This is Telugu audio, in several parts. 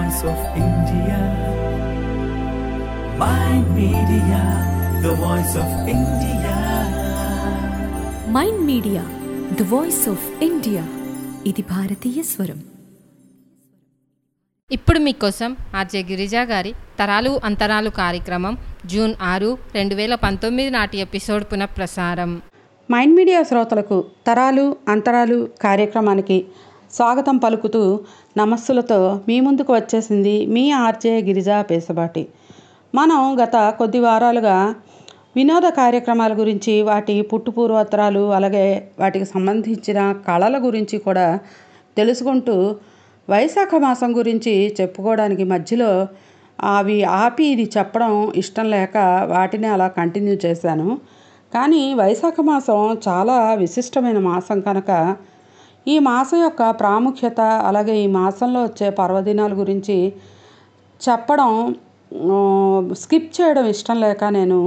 voice of India. Mind Media, the voice of India. Mind media the voice of India ఇది భారతీయ స్వరం ఇప్పుడు మీకోసం ఆర్జే గిరిజా గారి తరాలు అంతరాలు కార్యక్రమం జూన్ ఆరు రెండు వేల పంతొమ్మిది నాటి ఎపిసోడ్ పునఃప్రసారం మైండ్ మీడియా శ్రోతలకు తరాలు అంతరాలు కార్యక్రమానికి స్వాగతం పలుకుతూ నమస్సులతో మీ ముందుకు వచ్చేసింది మీ ఆర్జే గిరిజా పేసబాటి మనం గత కొద్ది వారాలుగా వినోద కార్యక్రమాల గురించి వాటి పుట్టుపూర్వోత్తరాలు అలాగే వాటికి సంబంధించిన కళల గురించి కూడా తెలుసుకుంటూ వైశాఖ మాసం గురించి చెప్పుకోవడానికి మధ్యలో అవి ఆపి ఇది చెప్పడం ఇష్టం లేక వాటిని అలా కంటిన్యూ చేశాను కానీ వైశాఖ మాసం చాలా విశిష్టమైన మాసం కనుక ఈ మాసం యొక్క ప్రాముఖ్యత అలాగే ఈ మాసంలో వచ్చే పర్వదినాల గురించి చెప్పడం ఆ, స్కిప్ చేయడం ఇష్టం లేక నేను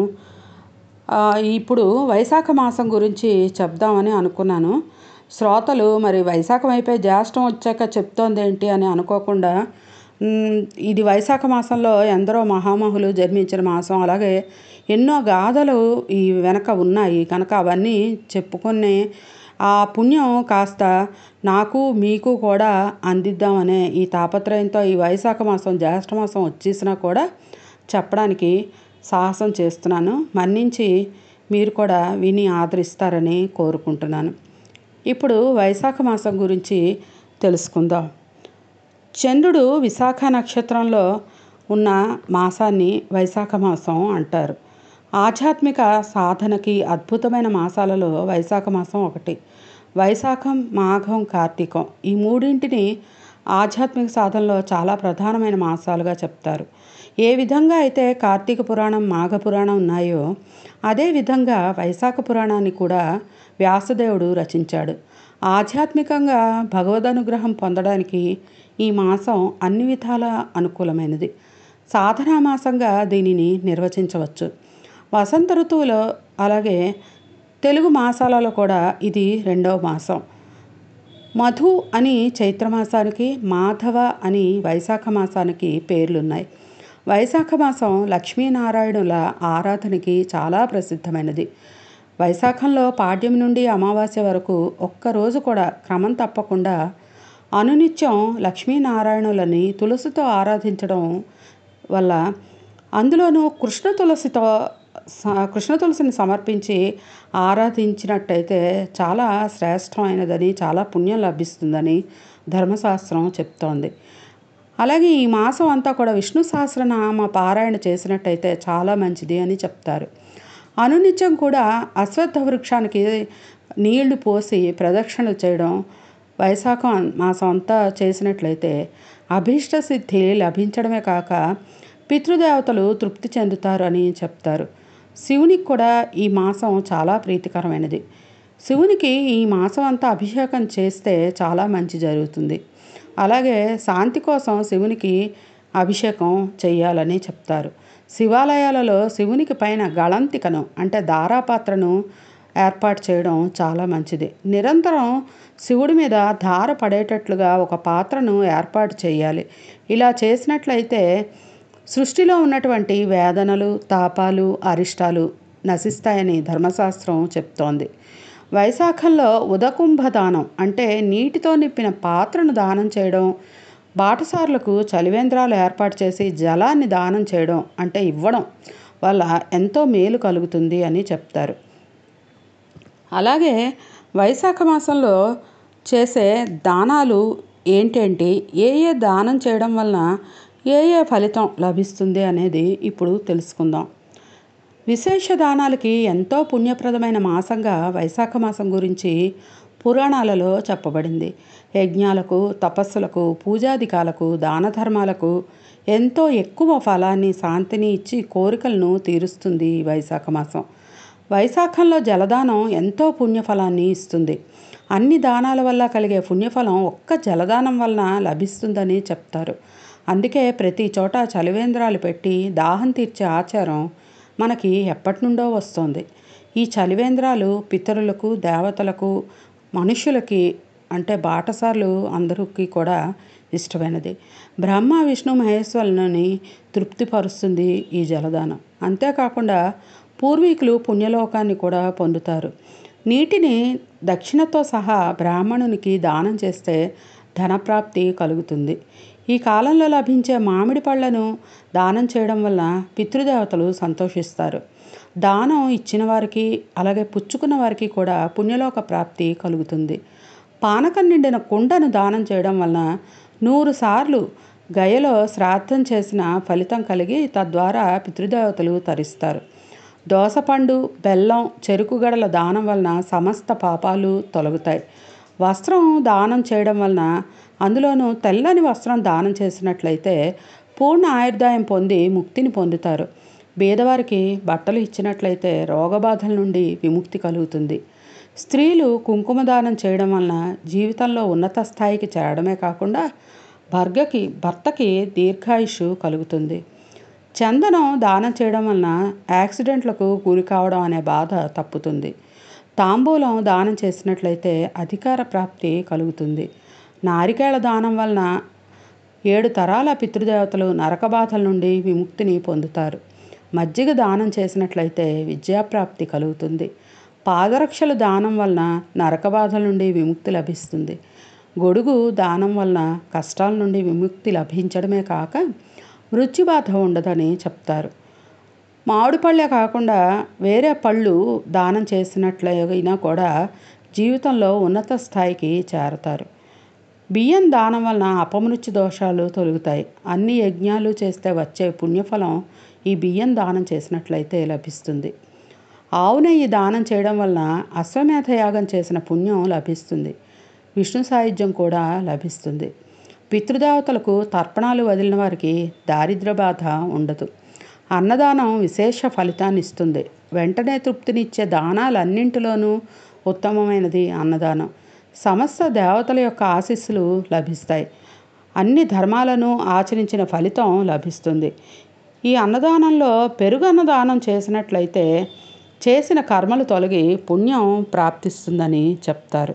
ఆ, ఇప్పుడు వైశాఖ మాసం గురించి చెప్దామని అనుకున్నాను శ్రోతలు మరి వైశాఖం అయిపోయి జ్యేష్టం వచ్చాక చెప్తోంది ఏంటి అని అనుకోకుండా మ్, ఇది వైశాఖ మాసంలో ఎందరో మహామహులు జన్మించిన మాసం అలాగే ఎన్నో గాథలు ఈ వెనక ఉన్నాయి కనుక అవన్నీ చెప్పుకునే ఆ పుణ్యం కాస్త నాకు మీకు కూడా అందిద్దామనే ఈ తాపత్రయంతో ఈ వైశాఖ మాసం జ్యేష్ఠ మాసం వచ్చేసినా కూడా చెప్పడానికి సాహసం చేస్తున్నాను మన్నించి మీరు కూడా విని ఆదరిస్తారని కోరుకుంటున్నాను ఇప్పుడు వైశాఖ మాసం గురించి తెలుసుకుందాం చంద్రుడు విశాఖ నక్షత్రంలో ఉన్న మాసాన్ని వైశాఖ మాసం అంటారు ఆధ్యాత్మిక సాధనకి అద్భుతమైన మాసాలలో వైశాఖ మాసం ఒకటి వైశాఖం మాఘం కార్తీకం ఈ మూడింటిని ఆధ్యాత్మిక సాధనలో చాలా ప్రధానమైన మాసాలుగా చెప్తారు ఏ విధంగా అయితే కార్తీక పురాణం మాఘ పురాణం ఉన్నాయో అదే విధంగా వైశాఖ పురాణాన్ని కూడా వ్యాసదేవుడు రచించాడు ఆధ్యాత్మికంగా భగవద్ అనుగ్రహం పొందడానికి ఈ మాసం అన్ని విధాల అనుకూలమైనది సాధనా మాసంగా దీనిని నిర్వచించవచ్చు వసంత ఋతువులో అలాగే తెలుగు మాసాలలో కూడా ఇది రెండవ మాసం మధు అని చైత్రమాసానికి మాధవ అని వైశాఖ మాసానికి పేర్లున్నాయి వైశాఖ మాసం లక్ష్మీనారాయణుల ఆరాధనకి చాలా ప్రసిద్ధమైనది వైశాఖంలో పాడ్యం నుండి అమావాస్య వరకు ఒక్కరోజు కూడా క్రమం తప్పకుండా అనునిత్యం లక్ష్మీనారాయణులని తులసితో ఆరాధించడం వల్ల అందులోనూ కృష్ణ తులసితో స- కృష్ణ తులసిని సమర్పించి ఆరాధించినట్టయితే చాలా శ్రేష్టమైనదని చాలా పుణ్యం లభిస్తుందని ధర్మశాస్త్రం చెప్తోంది అలాగే ఈ మాసం అంతా కూడా విష్ణు సహస్రనామ పారాయణ చేసినట్టయితే చాలా మంచిది అని చెప్తారు అనునిత్యం కూడా అశ్వత్థ వృక్షానికి నీళ్లు పోసి ప్రదక్షిణలు చేయడం వైశాఖం మాసం అంతా చేసినట్లయితే అభీష్ట సిద్ధి లభించడమే కాక పితృదేవతలు తృప్తి చెందుతారు అని చెప్తారు శివునికి కూడా ఈ మాసం చాలా ప్రీతికరమైనది శివునికి ఈ మాసం అంతా అభిషేకం చేస్తే చాలా మంచి జరుగుతుంది అలాగే శాంతి కోసం శివునికి అభిషేకం చేయాలని చెప్తారు శివాలయాలలో శివునికి పైన గళంతికను అంటే దారాపాత్రను ఏర్పాటు చేయడం చాలా మంచిది నిరంతరం శివుడి మీద ధార పడేటట్లుగా ఒక పాత్రను ఏర్పాటు చేయాలి ఇలా చేసినట్లయితే సృష్టిలో ఉన్నటువంటి వేదనలు తాపాలు అరిష్టాలు నశిస్తాయని ధర్మశాస్త్రం చెప్తోంది వైశాఖంలో ఉదకుంభ దానం అంటే నీటితో నింపిన పాత్రను దానం చేయడం బాటసారులకు చలివేంద్రాలు ఏర్పాటు చేసి జలాన్ని దానం చేయడం అంటే ఇవ్వడం వల్ల ఎంతో మేలు కలుగుతుంది అని చెప్తారు అలాగే వైశాఖ మాసంలో చేసే దానాలు ఏంటేంటి ఏ ఏ దానం చేయడం వలన ఏ ఏ ఫలితం లభిస్తుంది అనేది ఇప్పుడు తెలుసుకుందాం విశేష దానాలకి ఎంతో పుణ్యప్రదమైన మాసంగా వైశాఖ మాసం గురించి పురాణాలలో చెప్పబడింది యజ్ఞాలకు తపస్సులకు పూజాధికాలకు దాన ధర్మాలకు ఎంతో ఎక్కువ ఫలాన్ని శాంతిని ఇచ్చి కోరికలను తీరుస్తుంది ఈ వైశాఖ మాసం వైశాఖంలో జలదానం ఎంతో పుణ్యఫలాన్ని ఇస్తుంది అన్ని దానాల వల్ల కలిగే పుణ్యఫలం ఒక్క జలదానం వలన లభిస్తుందని చెప్తారు అందుకే ప్రతి చోట చలివేంద్రాలు పెట్టి దాహం తీర్చే ఆచారం మనకి ఎప్పటి నుండో వస్తుంది ఈ చలివేంద్రాలు పితరులకు దేవతలకు మనుషులకి అంటే బాటసార్లు అందరికీ కూడా ఇష్టమైనది బ్రహ్మ విష్ణు మహేశ్వరులని తృప్తిపరుస్తుంది ఈ జలదానం అంతేకాకుండా పూర్వీకులు పుణ్యలోకాన్ని కూడా పొందుతారు నీటిని దక్షిణతో సహా బ్రాహ్మణునికి దానం చేస్తే ధనప్రాప్తి కలుగుతుంది ఈ కాలంలో లభించే మామిడి పళ్ళను దానం చేయడం వల్ల పితృదేవతలు సంతోషిస్తారు దానం ఇచ్చిన వారికి అలాగే పుచ్చుకున్న వారికి కూడా పుణ్యలోక ప్రాప్తి కలుగుతుంది పానకం నిండిన కుండను దానం చేయడం వలన నూరు సార్లు గయలో శ్రాద్ధం చేసిన ఫలితం కలిగి తద్వారా పితృదేవతలు తరిస్తారు దోసపండు బెల్లం చెరుకు గడల దానం వలన సమస్త పాపాలు తొలగుతాయి వస్త్రం దానం చేయడం వలన అందులోనూ తెల్లని వస్త్రం దానం చేసినట్లయితే పూర్ణ ఆయుర్దాయం పొంది ముక్తిని పొందుతారు బీదవారికి బట్టలు ఇచ్చినట్లయితే రోగబాధల నుండి విముక్తి కలుగుతుంది స్త్రీలు కుంకుమ దానం చేయడం వలన జీవితంలో ఉన్నత స్థాయికి చేరడమే కాకుండా భర్గకి భర్తకి దీర్ఘాయుషు కలుగుతుంది చందనం దానం చేయడం వలన యాక్సిడెంట్లకు గురి కావడం అనే బాధ తప్పుతుంది తాంబూలం దానం చేసినట్లయితే అధికార ప్రాప్తి కలుగుతుంది నారికేళ దానం వలన ఏడు తరాల పితృదేవతలు నరక బాధల నుండి విముక్తిని పొందుతారు మజ్జిగ దానం చేసినట్లయితే విద్యాప్రాప్తి కలుగుతుంది పాదరక్షలు దానం వలన నరక బాధల నుండి విముక్తి లభిస్తుంది గొడుగు దానం వలన కష్టాల నుండి విముక్తి లభించడమే కాక మృత్యుబాధ ఉండదని చెప్తారు మామిడి పళ్ళే కాకుండా వేరే పళ్ళు దానం చేసినట్లయినా కూడా జీవితంలో ఉన్నత స్థాయికి చేరతారు బియ్యం దానం వలన అపమృత్యు దోషాలు తొలుగుతాయి అన్ని యజ్ఞాలు చేస్తే వచ్చే పుణ్యఫలం ఈ బియ్యం దానం చేసినట్లయితే లభిస్తుంది ఆవు నెయ్యి దానం చేయడం వలన అశ్వమేధ యాగం చేసిన పుణ్యం లభిస్తుంది విష్ణు సాయుధ్యం కూడా లభిస్తుంది పితృదేవతలకు తర్పణాలు వదిలిన వారికి దారిద్ర బాధ ఉండదు అన్నదానం విశేష ఫలితాన్ని ఇస్తుంది వెంటనే తృప్తినిచ్చే దానాలన్నింటిలోనూ ఉత్తమమైనది అన్నదానం సమస్త దేవతల యొక్క ఆశీస్సులు లభిస్తాయి అన్ని ధర్మాలను ఆచరించిన ఫలితం లభిస్తుంది ఈ అన్నదానంలో పెరుగు అన్నదానం చేసినట్లయితే చేసిన కర్మలు తొలగి పుణ్యం ప్రాప్తిస్తుందని చెప్తారు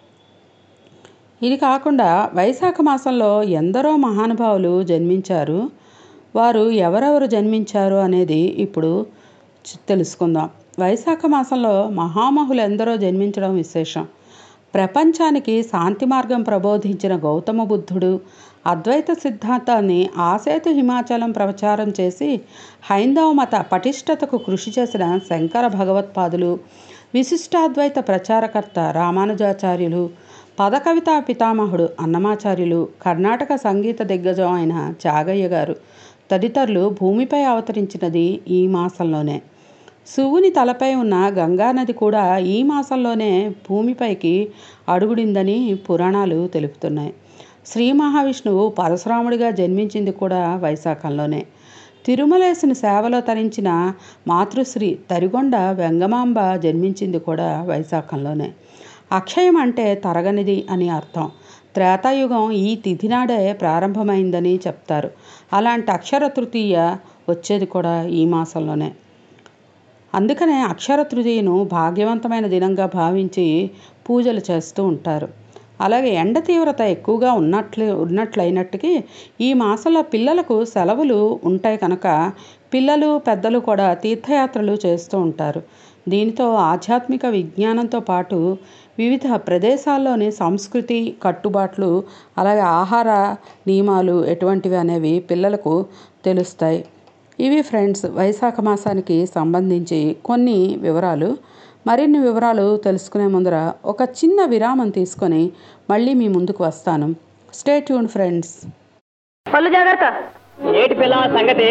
ఇది కాకుండా వైశాఖ మాసంలో ఎందరో మహానుభావులు జన్మించారు వారు ఎవరెవరు జన్మించారు అనేది ఇప్పుడు చ- తెలుసుకుందాం వైశాఖ మాసంలో మహామహులు ఎందరో జన్మించడం విశేషం ప్రపంచానికి శాంతి మార్గం ప్రబోధించిన గౌతమ బుద్ధుడు అద్వైత సిద్ధాంతాన్ని ఆసేతు హిమాచలం ప్రచారం చేసి హైందవ మత పటిష్టతకు కృషి చేసిన శంకర భగవత్పాదులు విశిష్టాద్వైత ప్రచారకర్త రామానుజాచార్యులు పదకవితా పితామహుడు అన్నమాచార్యులు కర్ణాటక సంగీత దిగ్గజం అయిన త్యాగయ్య గారు తదితరులు భూమిపై అవతరించినది ఈ మాసంలోనే శివుని తలపై ఉన్న గంగానది కూడా ఈ మాసంలోనే భూమిపైకి అడుగుడిందని పురాణాలు తెలుపుతున్నాయి శ్రీ మహావిష్ణువు పరశురాముడిగా జన్మించింది కూడా వైశాఖంలోనే తిరుమలేసుని సేవలో తరించిన మాతృశ్రీ తరిగొండ వెంగమాంబ జన్మించింది కూడా వైశాఖంలోనే అక్షయం అంటే తరగనిది అని అర్థం త్రేతాయుగం ఈ తిథి నాడే ప్రారంభమైందని చెప్తారు అలాంటి అక్షర తృతీయ వచ్చేది కూడా ఈ మాసంలోనే అందుకనే అక్షర తృతీయను భాగ్యవంతమైన దినంగా భావించి పూజలు చేస్తూ ఉంటారు అలాగే ఎండ తీవ్రత ఎక్కువగా ఉన్నట్లు ఉన్నట్లయినట్టుకి ఈ మాసంలో పిల్లలకు సెలవులు ఉంటాయి కనుక పిల్లలు పెద్దలు కూడా తీర్థయాత్రలు చేస్తూ ఉంటారు దీనితో ఆధ్యాత్మిక విజ్ఞానంతో పాటు వివిధ ప్రదేశాల్లోని సంస్కృతి కట్టుబాట్లు అలాగే ఆహార నియమాలు ఎటువంటివి అనేవి పిల్లలకు తెలుస్తాయి ఇవి ఫ్రెండ్స్ వైశాఖ మాసానికి సంబంధించి కొన్ని వివరాలు మరిన్ని వివరాలు తెలుసుకునే ముందర ఒక చిన్న విరామం తీసుకొని మళ్ళీ మీ ముందుకు వస్తాను స్టే ట్యూన్ ఫ్రెండ్స్ పళ్ళు జాగ్రత్త ఏటి పిల్ల సంగతి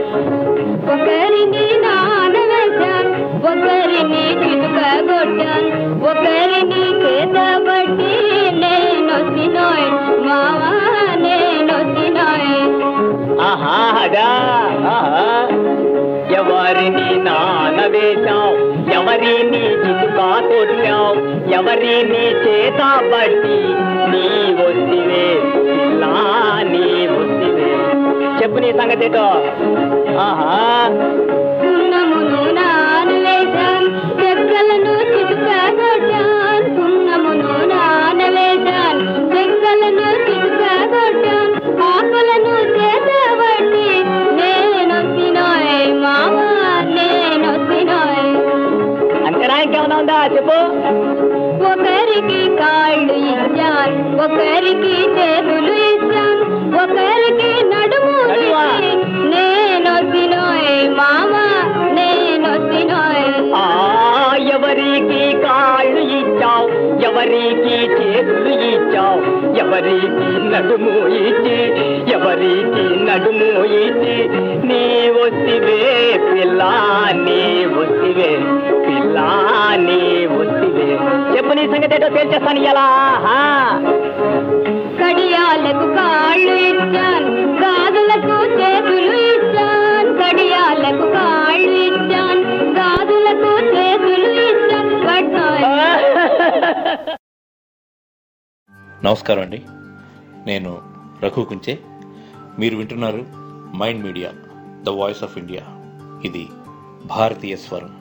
ఒకరిని నానవేశాం ఒకరిని చిలుక కొట్టాం ఒకరిని చేత బట్టి నేనొచ్చినోయ్ మావా నేనొచ్చినోయ్ ఆహా అదా ఆహా. ఎవరిని నానవేశాం ఎవరిని చితుకా కొట్టాం ఎవరిని చేత బట్టి నీ వస్తివే పిల్లా నీ వస్తివే చెప్పు నీ సంగతి ఏంటో ఆహా సున్నమును నానవేశాం చెక్కలను చిలుక కొట్టాం సున్నమును నానవేశాం చెక్కలను చిలుక కొట్టాం చెప్పు ఒకరికి కాళ్ళు ఇచ్చాను ఒకరికి చేతులు ఇచ్చాను ఒకరికి నడుము నడుమా? నేనొచ్చినోయ్ మామ నేనొచ్చినోయ్ ఆ ఎవరికి కాళ్ళు ఇచ్చావు ఎవరికి చేతులు ఇచ్చావు ఎవరికి నడుము ఇచ్చి ఎవరికి నడుము ఇచ్చి నీ వస్తివే పిల్ల నీ వస్తివే పిల్ల నీ వస్తివే చెప్పు నీ సంగతి ఏంటో తేల్చేస్తాను ఎలా కడియాలకు కాళ్ళు ఇచ్చాను గాజులకు చేతులు ఇచ్చాను కడియాలకు కాళ్ళు ఇచ్చాను గాజులకు చేతులు ఇచ్చాను పట్నోయ్. నమస్కారం అండి నేను రఘు కుంచే మీరు వింటున్నారు mind media the voice of India ఇది భారతీయ స్వరం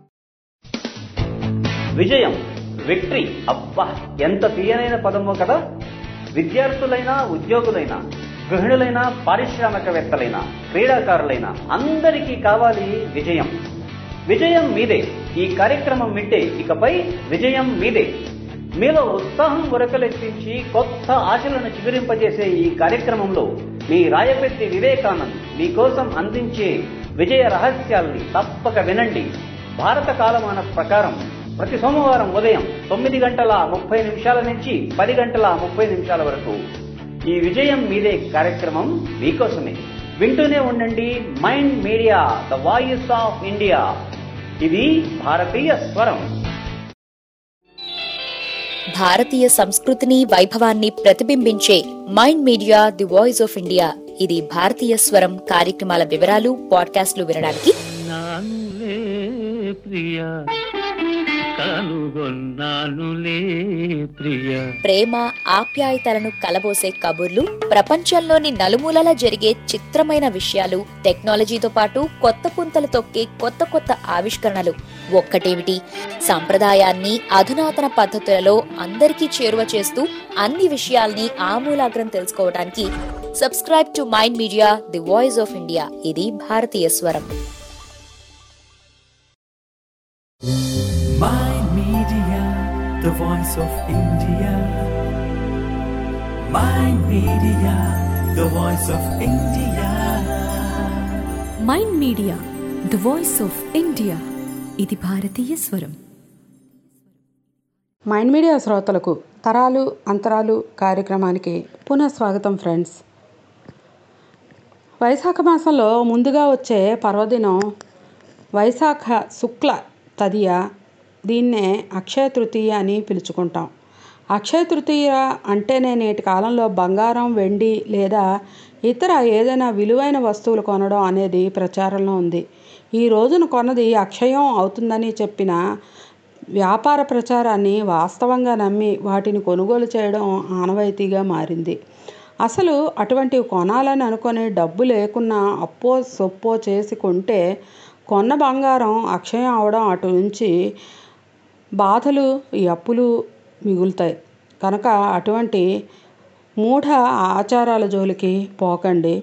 విజయం విక్టరీ అబ్బా ఎంత తీయనైన పదమో కదా విద్యార్థులైనా ఉద్యోగులైనా గృహిణులైనా పారిశ్రామికవేత్తలైనా క్రీడాకారులైన అందరికీ కావాలి విజయం విజయం మీదే ఈ కార్యక్రమం వింటే ఇకపై విజయం మీదే మీలో ఉత్సాహం ఉరకలెత్తించి కొత్త ఆశలను చిగురింపజేసే ఈ కార్యక్రమంలో మీ రాయపెట్టి వివేకానంద్ మీకోసం అందించే విజయ రహస్యాల్ని తప్పక వినండి భారత కాలమాన ప్రకారం ప్రతి సోమవారం ఉదయం తొమ్మిది గంటల ముప్పై నిమిషాల నుంచి పది గంటల ముప్పై నిమిషాల వరకు ఈ విజయం మీదే కార్యక్రమం మీకోసమే వింటూనే ఉండండి mind media the voice of India ఇది భారతీయ స్వరం భారతీయ సంస్కృతిని వైభవాన్ని ప్రతిబింబించే mind media the voice of India ఇది భారతీయ స్వరం కార్యక్రమాల వివరాలు పాడ్కాస్ట్లు వినడానికి నానులే ప్రియ కనుగొన్నానులే ప్రియ ప్రేమ ఆప్యాయతలను కలబోసే కబుర్లు ప్రపంచంలోని నలుమూలల జరిగే చిత్రమైన విషయాలు టెక్నాలజీతో పాటు కొత్త పుంతలు తొక్కే కొత్త కొత్త ఆవిష్కరణలు ఒక్కటేమిటి సంప్రదాయాన్ని అధునాతన పద్ధతులలో అందరికీ చేరువ చేస్తూ అన్ని విషయాల్ని ఆమూలాగ్రం తెలుసుకోవడానికి subscribe to mind media the voice of India ఇది భారతీయ స్వరం Mind Media, the voice of India. Mind Media, the voice of India. Mind media the voice of India ఇది భారతీయ స్వరం మైండ్ మీడియా శ్రోతలకు తరాలు అంతరాలు కార్యక్రమానికి పునః స్వాగతం ఫ్రెండ్స్ వైశాఖ మాసంలో ముందుగా వచ్చే పర్వదినం వైశాఖ శుక్ల తదియ దీన్నే అక్షయ తృతీయ అని పిలుచుకుంటాం అక్షయ తృతీయ అంటేనే నేటి కాలంలో బంగారం వెండి లేదా ఇతర ఏదైనా విలువైన వస్తువులు కొనడం అనేది ప్రచారంలో ఉంది ఈ రోజున కొన్నది అక్షయం అవుతుందని చెప్పిన వ్యాపార ప్రచారాన్ని వాస్తవంగా నమ్మి వాటిని కొనుగోలు చేయడం ఆనవాయితీగా మారింది అసలు అటువంటివి కొనాలని అనుకుని డబ్బు లేకున్నా అప్పో సొప్పో చేసి కొంటే కొన్న బంగారం అక్షయం అవడం అటు నుంచి బాధలు ఈ అప్పులు మిగులుతాయి కనుక అటువంటి మూఢ ఆచారాల జోలికి పోకండి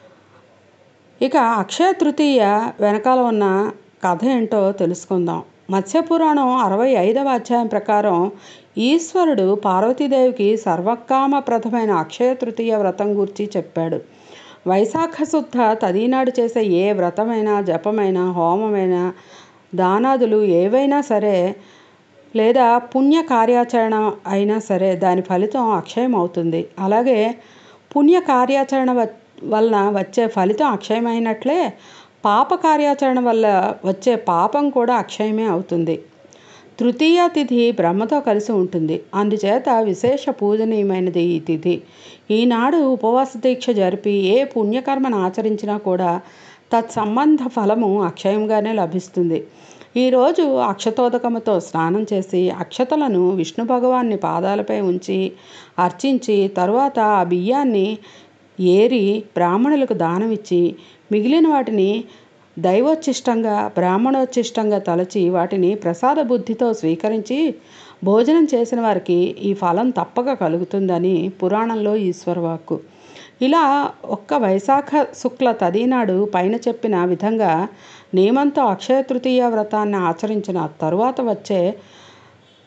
ఇక అక్షయ తృతీయ వెనకాల ఉన్న కథ ఏంటో తెలుసుకుందాం మత్స్యపురాణం అరవై ఐదవ అధ్యాయం ప్రకారం ఈశ్వరుడు పార్వతీదేవికి సర్వకామప్రదమైన అక్షయ తృతీయ వ్రతం గురించి చెప్పాడు వైశాఖ శుద్ధ తదీనాడు చేసే ఏ వ్రతమైనా జపమైనా హోమమైనా దానాదులు ఏవైనా సరే లేదా పుణ్య కార్యాచరణ అయినా సరే దాని ఫలితం అక్షయం అవుతుంది అలాగే పుణ్య కార్యాచరణ వ- వలన వచ్చే ఫలితం అక్షయమైనట్లే పాప కార్యాచరణ వల్ల వచ్చే పాపం కూడా అక్షయమే అవుతుంది తృతీయ తిథి బ్రహ్మతో కలిసి ఉంటుంది అందుచేత విశేష పూజనీయమైనది ఈ తిథి ఈనాడు ఉపవాస దీక్ష జరిపి ఏ పుణ్యకర్మను ఆచరించినా కూడా తత్సంబంధ ఫలము అక్షయంగానే లభిస్తుంది ఈరోజు అక్షతోదకముతో స్నానం చేసి అక్షతలను విష్ణు భగవాన్ని పాదాలపై ఉంచి అర్చించి తరువాత ఆ బియ్యాన్ని ఏరి బ్రాహ్మణులకు దానమిచ్చి మిగిలిన వాటిని దైవోచ్ఛిష్టంగా బ్రాహ్మణోచ్ఛిష్టంగా తలచి వాటిని ప్రసాద బుద్ధితో స్వీకరించి భోజనం చేసిన వారికి ఈ ఫలం తప్పక కలుగుతుందని పురాణంలో ఈశ్వరవాక్కు ఇలా ఒక్క వైశాఖ శుక్ల తదీనాడు పైన చెప్పిన విధంగా నియమంతో అక్షయ తృతీయ వ్రతాన్ని ఆచరించిన తరువాత వచ్చే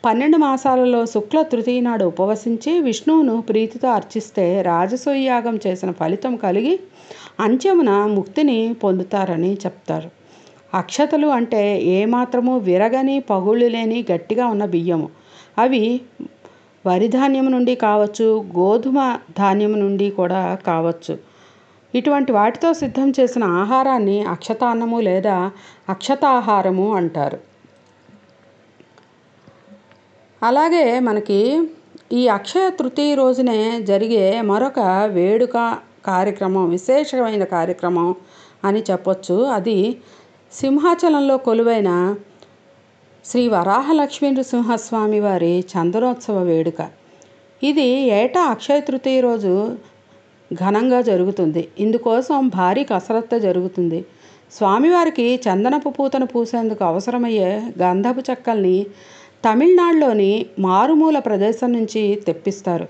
పన్నెండు మాసాలలో శుక్ల తృతీయ నాడు ఉపవసించి విష్ణువును ప్రీతితో అర్చిస్తే రాజసూయ యాగం చేసిన ఫలితం కలిగి అంత్యమున ముక్తిని పొందుతారని చెప్తారు అక్షతలు అంటే ఏమాత్రము విరగని పగుళ్ళు లేని గట్టిగా ఉన్న బియ్యము అవి వరి ధాన్యం నుండి కావచ్చు గోధుమ ధాన్యం నుండి కూడా కావచ్చు ఇటువంటి వాటితో సిద్ధం చేసిన ఆహారాన్ని అక్షతాన్నము లేదా అక్షతాహారము అంటారు అలాగే మనకి ఈ అక్షయ తృతీయ రోజునే జరిగే మరొక వేడుక కార్యక్రమం విశేషమైన కార్యక్రమం అని చెప్పొచ్చు అది సింహాచలంలో కొలువైన శ్రీ వరాహలక్ష్మీ నృసింహస్వామి వారి చందనోత్సవ వేడుక ఇది ఏటా అక్షయ తృతీయ రోజు ఘనంగా జరుగుతుంది ఇందుకోసం భారీ కసరత్తు జరుగుతుంది స్వామివారికి చందనపు పూతను పూసేందుకు అవసరమయ్యే గంధపు చెక్కల్ని తమిళనాడులోని మారుమూల ప్రదేశం నుంచి తెప్పిస్తారు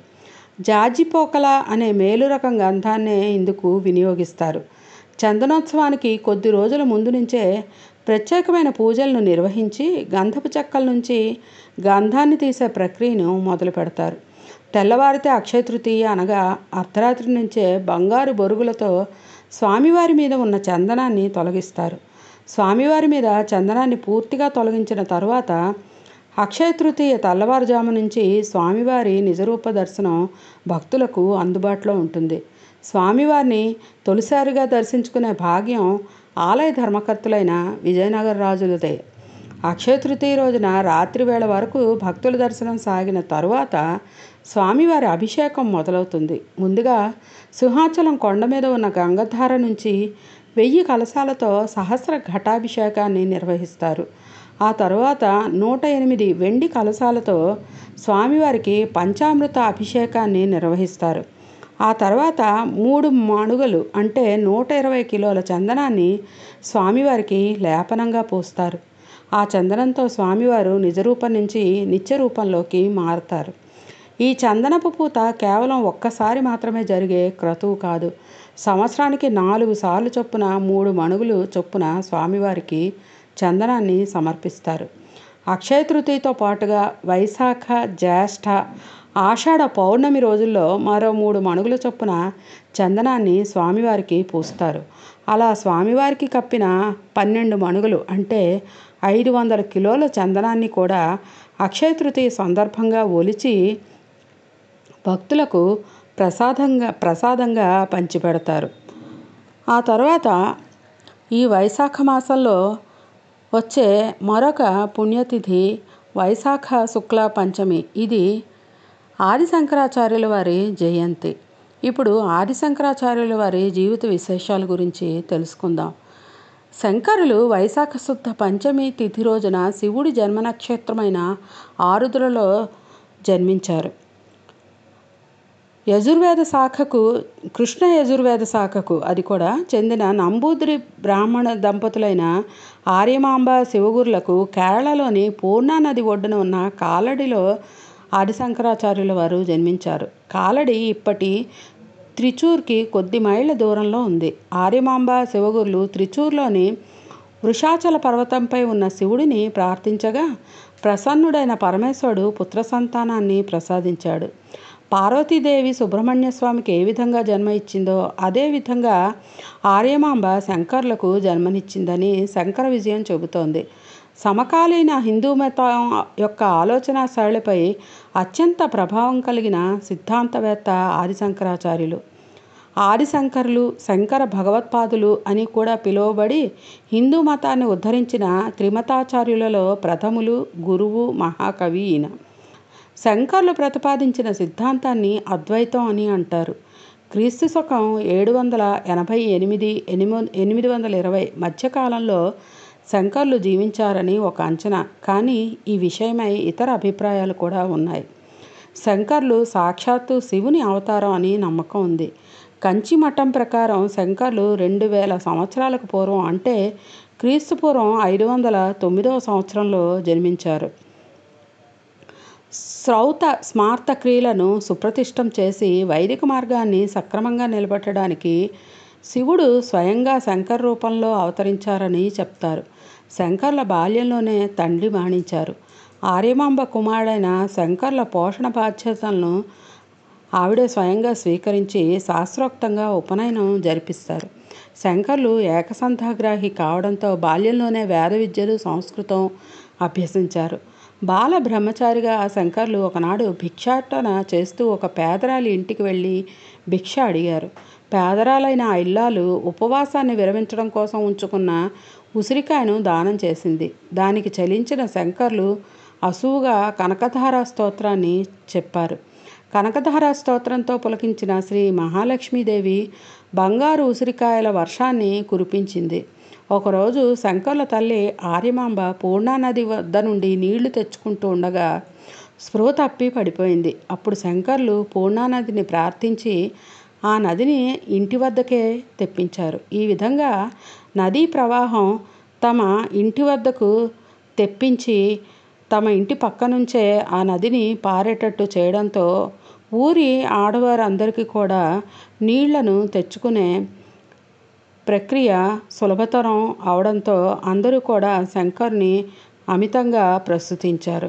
జాజిపోకల అనే మేలు రకం గంధాన్నే ఇందుకు వినియోగిస్తారు చందనోత్సవానికి కొద్ది రోజుల ముందు నుంచే ప్రత్యేకమైన పూజలను నిర్వహించి గంధపు చెక్కల నుంచి గంధాన్ని తీసే ప్రక్రియను మొదలు పెడతారు తెల్లవారితే అక్షయ తృతీయ అనగా అర్ధరాత్రి నుంచే బంగారు బొరుగులతో స్వామివారి మీద ఉన్న చందనాన్ని తొలగిస్తారు స్వామివారి మీద చందనాన్ని పూర్తిగా తొలగించిన తరువాత అక్షయ తృతీయ తెల్లవారుజాము నుంచి స్వామివారి నిజరూప దర్శనం భక్తులకు అందుబాటులో ఉంటుంది స్వామివారిని తొలిసారిగా దర్శించుకునే భాగ్యం ఆలయ ధర్మకర్తలైన విజయనగర రాజులదే అక్షయ తృతీయ రోజున రాత్రి వేళ వరకు భక్తుల దర్శనం సాగిన తరువాత స్వామివారి అభిషేకం మొదలవుతుంది ముందుగా సింహాచలం కొండ మీద ఉన్న గంగధార నుంచి వెయ్యి కలశాలతో సహస్ర ఘటాభిషేకాన్ని నిర్వహిస్తారు ఆ తరువాత నూట ఎనిమిది వెండి కలశాలతో స్వామివారికి పంచామృత అభిషేకాన్ని నిర్వహిస్తారు ఆ తర్వాత మూడు మణుగలు అంటే నూట ఇరవై కిలోల చందనాన్ని స్వామివారికి లేపనంగా పూస్తారు ఆ చందనంతో స్వామివారు నిజరూపం నుంచి నిత్య రూపంలోకి మారుతారు ఈ చందనపు పూత కేవలం ఒక్కసారి మాత్రమే జరిగే క్రతువు కాదు సంవత్సరానికి నాలుగు సార్లు చొప్పున మూడు మణుగులు చొప్పున స్వామివారికి చందనాన్ని సమర్పిస్తారు అక్షయ తృతీయతో పాటుగా వైశాఖ జ్యేష్ఠ ఆషాఢ పౌర్ణమి రోజుల్లో మరో మూడు మణుగుల చొప్పున చందనాన్ని స్వామివారికి పూస్తారు అలా స్వామివారికి కప్పిన పన్నెండు మణుగులు అంటే ఐదు వందల కిలోల చందనాన్ని కూడా అక్షయ తృతీయ సందర్భంగా ఒలిచి భక్తులకు ప్రసాదంగా ప్రసాదంగా పంచిపెడతారు ఆ తర్వాత ఈ వైశాఖ మాసంలో వచ్చే మరొక పుణ్యతిథి వైశాఖ శుక్ల పంచమి ఇది ఆది శంకరాచార్యుల వారి జయంతి ఇప్పుడు ఆది శంకరాచార్యుల వారి జీవిత విశేషాల గురించి తెలుసుకుందాం శంకరులు వైశాఖ శుద్ధ పంచమి తిథి రోజున శివుడి జన్మ నక్షత్రమైన ఆరుద్రలో జన్మించారు యజుర్వేద శాఖకు కృష్ణ యజుర్వేద శాఖకు అది కూడా చెందిన నంబూద్రి బ్రాహ్మణ దంపతులైన ఆర్యమాంబ శివగురులకు కేరళలోని పూర్ణా నది ఒడ్డున ఉన్న కాలడిలో ఆదిశంకరాచార్యుల వారు జన్మించారు కాలడి ఇప్పటి త్రిచూర్కి కొద్ది మైళ్ళ దూరంలో ఉంది ఆర్యమాంబ శివగురులు త్రిచూర్లోని వృషాచల పర్వతంపై ఉన్న శివుడిని ప్రార్థించగా ప్రసన్నుడైన పరమేశ్వరుడు పుత్ర సంతానాన్ని ప్రసాదించాడు పార్వతీదేవి సుబ్రహ్మణ్య స్వామికి ఏ విధంగా జన్మ ఇచ్చిందో అదే విధంగా ఆర్యమాంబ శంకర్లకు జన్మనిచ్చిందని శంకర విజయం చెబుతోంది సమకాలీన హిందూ మతం యొక్క ఆలోచన శైలిపై అత్యంత ప్రభావం కలిగిన సిద్ధాంతవేత్త ఆదిశంకరాచార్యులు ఆదిశంకరులు శంకర భగవత్పాదులు అని కూడా పిలువబడి హిందూ మతాన్ని ఉద్ధరించిన త్రిమతాచార్యులలో ప్రథములు గురువు మహాకవి ఈయన శంకర్లు ప్రతిపాదించిన సిద్ధాంతాన్ని అద్వైతం అని అంటారు క్రీస్తు శకం ఏడు వందల ఎనభై ఎనిమిది ఎనిమిది ఎనిమిది వందల ఇరవై మధ్యకాలంలో శంకర్లు జీవించారని ఒక అంచనా కానీ ఈ విషయమై ఇతర అభిప్రాయాలు కూడా ఉన్నాయి శంకర్లు సాక్షాత్తు శివుని అవతారం అని నమ్మకం ఉంది కంచి మఠం ప్రకారం శంకర్లు రెండు వేల సంవత్సరాలకు పూర్వం అంటే క్రీస్తు పూర్వం ఐదు వందల తొమ్మిదవ సంవత్సరంలో జన్మించారు శ్రౌత స్మార్త క్రియలను సుప్రతిష్టం చేసి వైదిక మార్గాన్ని సక్రమంగా నిలబెట్టడానికి శివుడు స్వయంగా శంకర రూపంలో అవతరించారని చెప్తారు శంకర్ల బాల్యంలోనే తండ్రి మరణించారు ఆర్యమాంబ కుమారుడైన శంకర్ల పోషణ బాధ్యతలను ఆవిడే స్వయంగా స్వీకరించి శాస్త్రోక్తంగా ఉపనయనం జరిపిస్తారు శంకర్లు ఏకసంధాగ్రాహి కావడంతో బాల్యంలోనే వేద విద్యలు సంస్కృతం అభ్యసించారు బాల బ్రహ్మచారిగా శంకర్లు ఒకనాడు భిక్షాటన చేస్తూ ఒక పేదరాలి ఇంటికి వెళ్ళి భిక్ష అడిగారు పేదరాలైన ఆ ఇల్లాలు ఉపవాసాన్ని విరమించడం కోసం ఉంచుకున్న ఉసిరికాయను దానం చేసింది దానికి చలించిన శంకర్లు అసువుగా కనకధార స్తోత్రాన్ని చెప్పారు కనకధార స్తోత్రంతో పులకించిన శ్రీ మహాలక్ష్మీదేవి బంగారు ఉసిరికాయల వర్షాన్ని కురిపించింది ఒకరోజు శంకర్ల తల్లి ఆర్యమాంబ పూర్ణానది వద్ద నుండి నీళ్లు తెచ్చుకుంటూ ఉండగా స్పృహ తప్పి పడిపోయింది అప్పుడు శంకర్లు పూర్ణానదిని ప్రార్థించి ఆ నదిని ఇంటి వద్దకే తెప్పించారు ఈ విధంగా నదీ ప్రవాహం తమ ఇంటి వద్దకు తెప్పించి తమ ఇంటి పక్క నుంచే ఆ నదిని పారేటట్టు చేయడంతో ఊరి ఆడవారందరికీ కూడా నీళ్లను తెచ్చుకునే ప్రక్రియ సులభతరం అవడంతో అందరూ కూడా శంకర్ని అమితంగా ప్రస్తుతించారు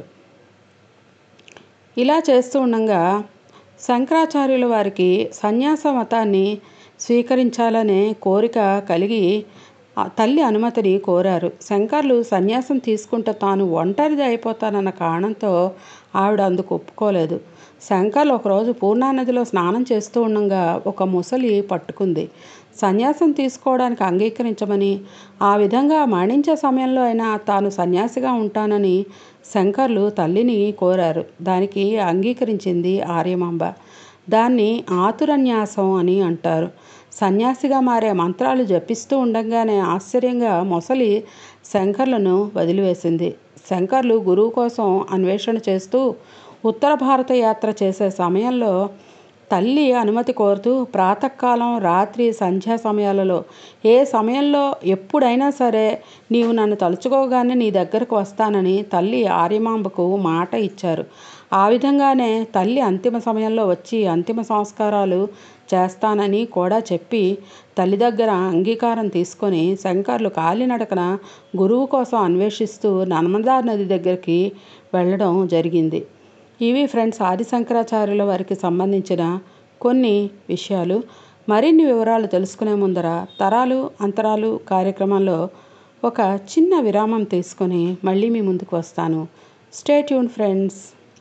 ఇలా చేస్తూ ఉండగా శంకరాచార్యుల వారికి సన్యాస మతాన్ని స్వీకరించాలనే కోరిక కలిగి ఆ తల్లి అనుమతిని కోరారు శంకర్లు సన్యాసం తీసుకుంటే తాను ఒంటరిది అయిపోతానన్న కారణంతో ఆవిడ అందుకు ఒప్పుకోలేదు శంకర్లు ఒకరోజు పూర్ణానదిలో స్నానం చేస్తూ ఉండగా ఒక ముసలి పట్టుకుంది సన్యాసం తీసుకోవడానికి అంగీకరించమని ఆ విధంగా మరణించే సమయంలో అయినా తాను సన్యాసిగా ఉంటానని శంకర్లు తల్లిని కోరారు దానికి అంగీకరించింది ఆర్యమాంబ దాన్ని ఆతురన్యాసం అని అంటారు సన్యాసిగా మారే మంత్రాలు జపిస్తూ ఉండగానే ఆశ్చర్యంగా మొసలి శంకర్లను వదిలివేసింది శంకర్లు గురువు కోసం అన్వేషణ చేస్తూ ఉత్తర భారత యాత్ర చేసే సమయంలో తల్లి అనుమతి కోరుతూ ప్రాతకాలం రాత్రి సంధ్యా సమయాలలో ఏ సమయంలో ఎప్పుడైనా సరే నీవు నన్ను తలుచుకోగానే నీ దగ్గరకు వస్తానని తల్లి ఆర్యమాంబకు మాట ఇచ్చారు ఆ విధంగానే తల్లి అంతిమ సమయంలో వచ్చి అంతిమ సంస్కారాలు చేస్తానని కూడా చెప్పి తల్లి దగ్గర అంగీకారం తీసుకొని శంకర్లు కాలినడకన గురువు కోసం అన్వేషిస్తూ నర్మదా నది దగ్గరికి వెళ్ళడం జరిగింది ఇవి ఫ్రెండ్స్ ఆది శంకరాచార్యుల వారికి సంబంధించిన కొన్ని విషయాలు మరిన్ని వివరాలు తెలుసుకునే ముందర తరాలు అంతరాలు కార్యక్రమంలో ఒక చిన్న విరామం తీసుకొని మళ్ళీ మీ ముందుకు వస్తాను స్టే ట్యూన్ ఫ్రెండ్స్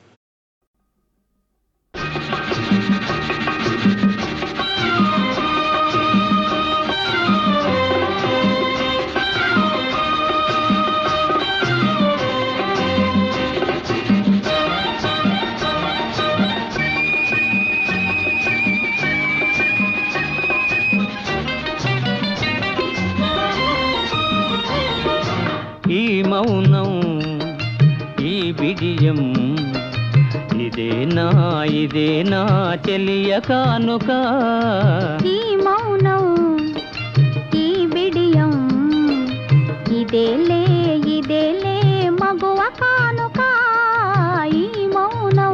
ఈ మౌనం ఈ బిడియం ఇదేనా ఇదేనా చెలియ కానుక ఈ మౌనం ఈ బిడియం ఇదేలే ఇదేలే మగువ కానుక ఈ మౌనం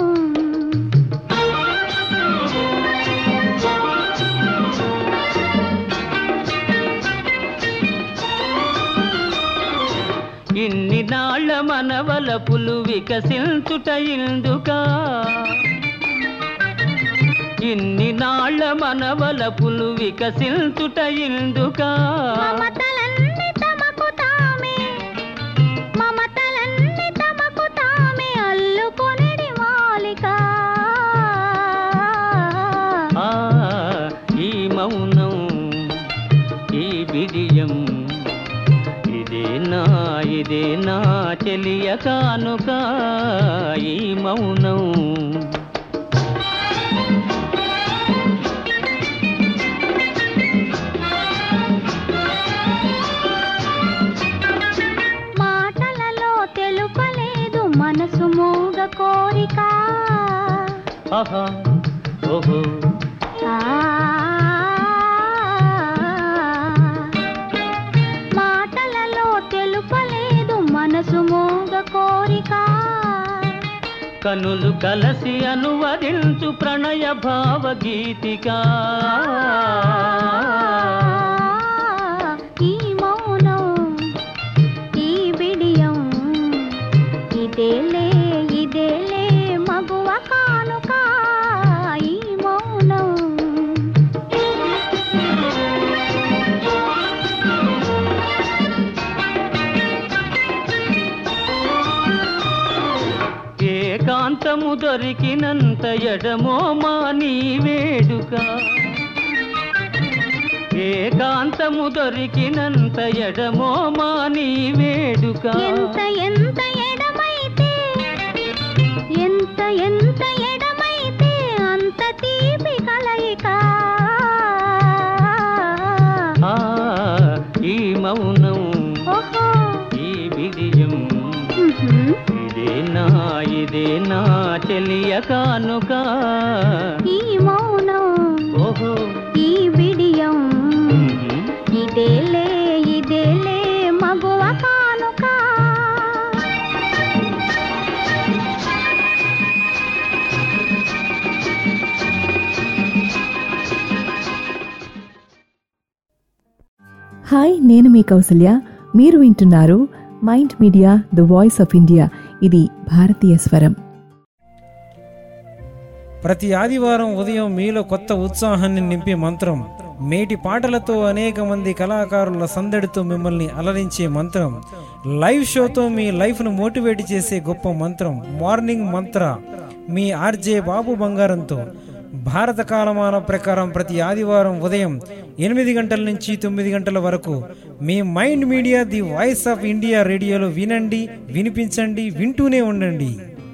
ఇన్ని నాళ్ళ మనవలపులు వికసించుట ఇందుకా ఇన్ని నాళ్ళ మనవలపులు వికసించుట ఇందుకా మమతలన్నీ తమకు తామే మమతలన్నీ తమకు తామే అల్లుకొనిడి మాలిక ఆ ఈ మౌనం ఈ బిడియం ఇదేనా ఇదేనా చెలియ కానుక ఈ మౌనం మాటలలో తెలుపలేదు మనసు మూగ కోరిక ఆహా ఓహో ఆ మాటలలో తెలుపలేదు మనసు మూగ కోరిక కనులు కలసి అనువదించు ప్రణయ భావగీతిక ఈ మౌనం ఈ బిడియం ఇదేలే ఏకాంతము దొరికినంత ఎడమో మా నీ వేడుక ఏకాంతము దొరికినంత ఎడమో మా నీ వేడుక ఎంత ఎంత ఎడమైతే ఎంత ఎంత ఎడమైతే అంత తీపి కలయిక ఆ, ఈ మౌనం ఓహో ఈ విజయం ఉహుం. ఇదే నా ఇదే నా చెలియ కానుక ఈ మౌనం ఓహో ఈ బిడియం ఉహుం. ఇదేలే ఇదేలే మగువ కానుక హాయ్ నేను మీ కౌసల్య మీరు వింటున్నారు mind media the voice of India ఇది భారతీయ స్వరం ప్రతి ఆదివారం ఉదయం మీలో కొత్త ఉత్సాహాన్ని నింపే మంత్రం మేటి పాటలతో అనేక మంది కళాకారుల సందడితో మిమ్మల్ని అలరించే మంత్రం లైవ్ షోతో మీ లైఫ్ను మోటివేట్ చేసే గొప్ప మంత్రం మార్నింగ్ మంత్ర మీ ఆర్జే బాబు బంగారంతో భారత కాలమాన ప్రకారం ప్రతి ఆదివారం ఉదయం ఎనిమిది గంటల నుంచి తొమ్మిది గంటల వరకు మీ mind media the voice of India రేడియోలో వినండి వినిపించండి వింటూనే ఉండండి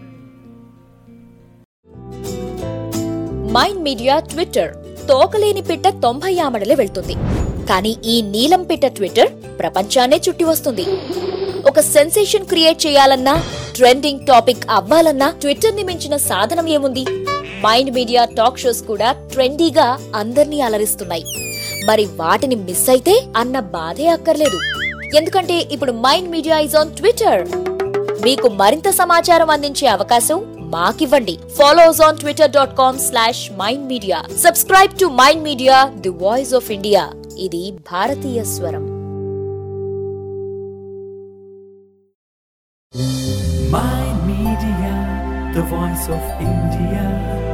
మైండ్ మీడియా ట్విట్టర్ తోకలేని పిట్ట తొంభై ఆమడలే వెళ్తుంది కానీ ఈ నీలం పిట్ట ట్విట్టర్ ప్రపంచాన్నే చుట్టి వస్తుంది ఒక సెన్సేషన్ క్రియేట్ చేయాలన్నా ట్రెండింగ్ టాపిక్ అవ్వాలన్నా ట్విట్టర్ ని మించిన సాధనం ఏముంది మైండ్ మీడియా టాక్ షోస్ కూడా ట్రెండీగా అందర్నీ అలరిస్తున్నాయి మరి వాటిని మిస్ అయితే అన్న బాధే అక్కర్లేదు ఎందుకంటే ఇప్పుడు mind media is on Twitter మీకు మరింత సమాచారం అందించే అవకాశం మాకివ్వండి follow us on Twitter dot com slash mind media subscribe to mind media the voice of India ఇది భారతీయ స్వరం Mind Media, the voice of India.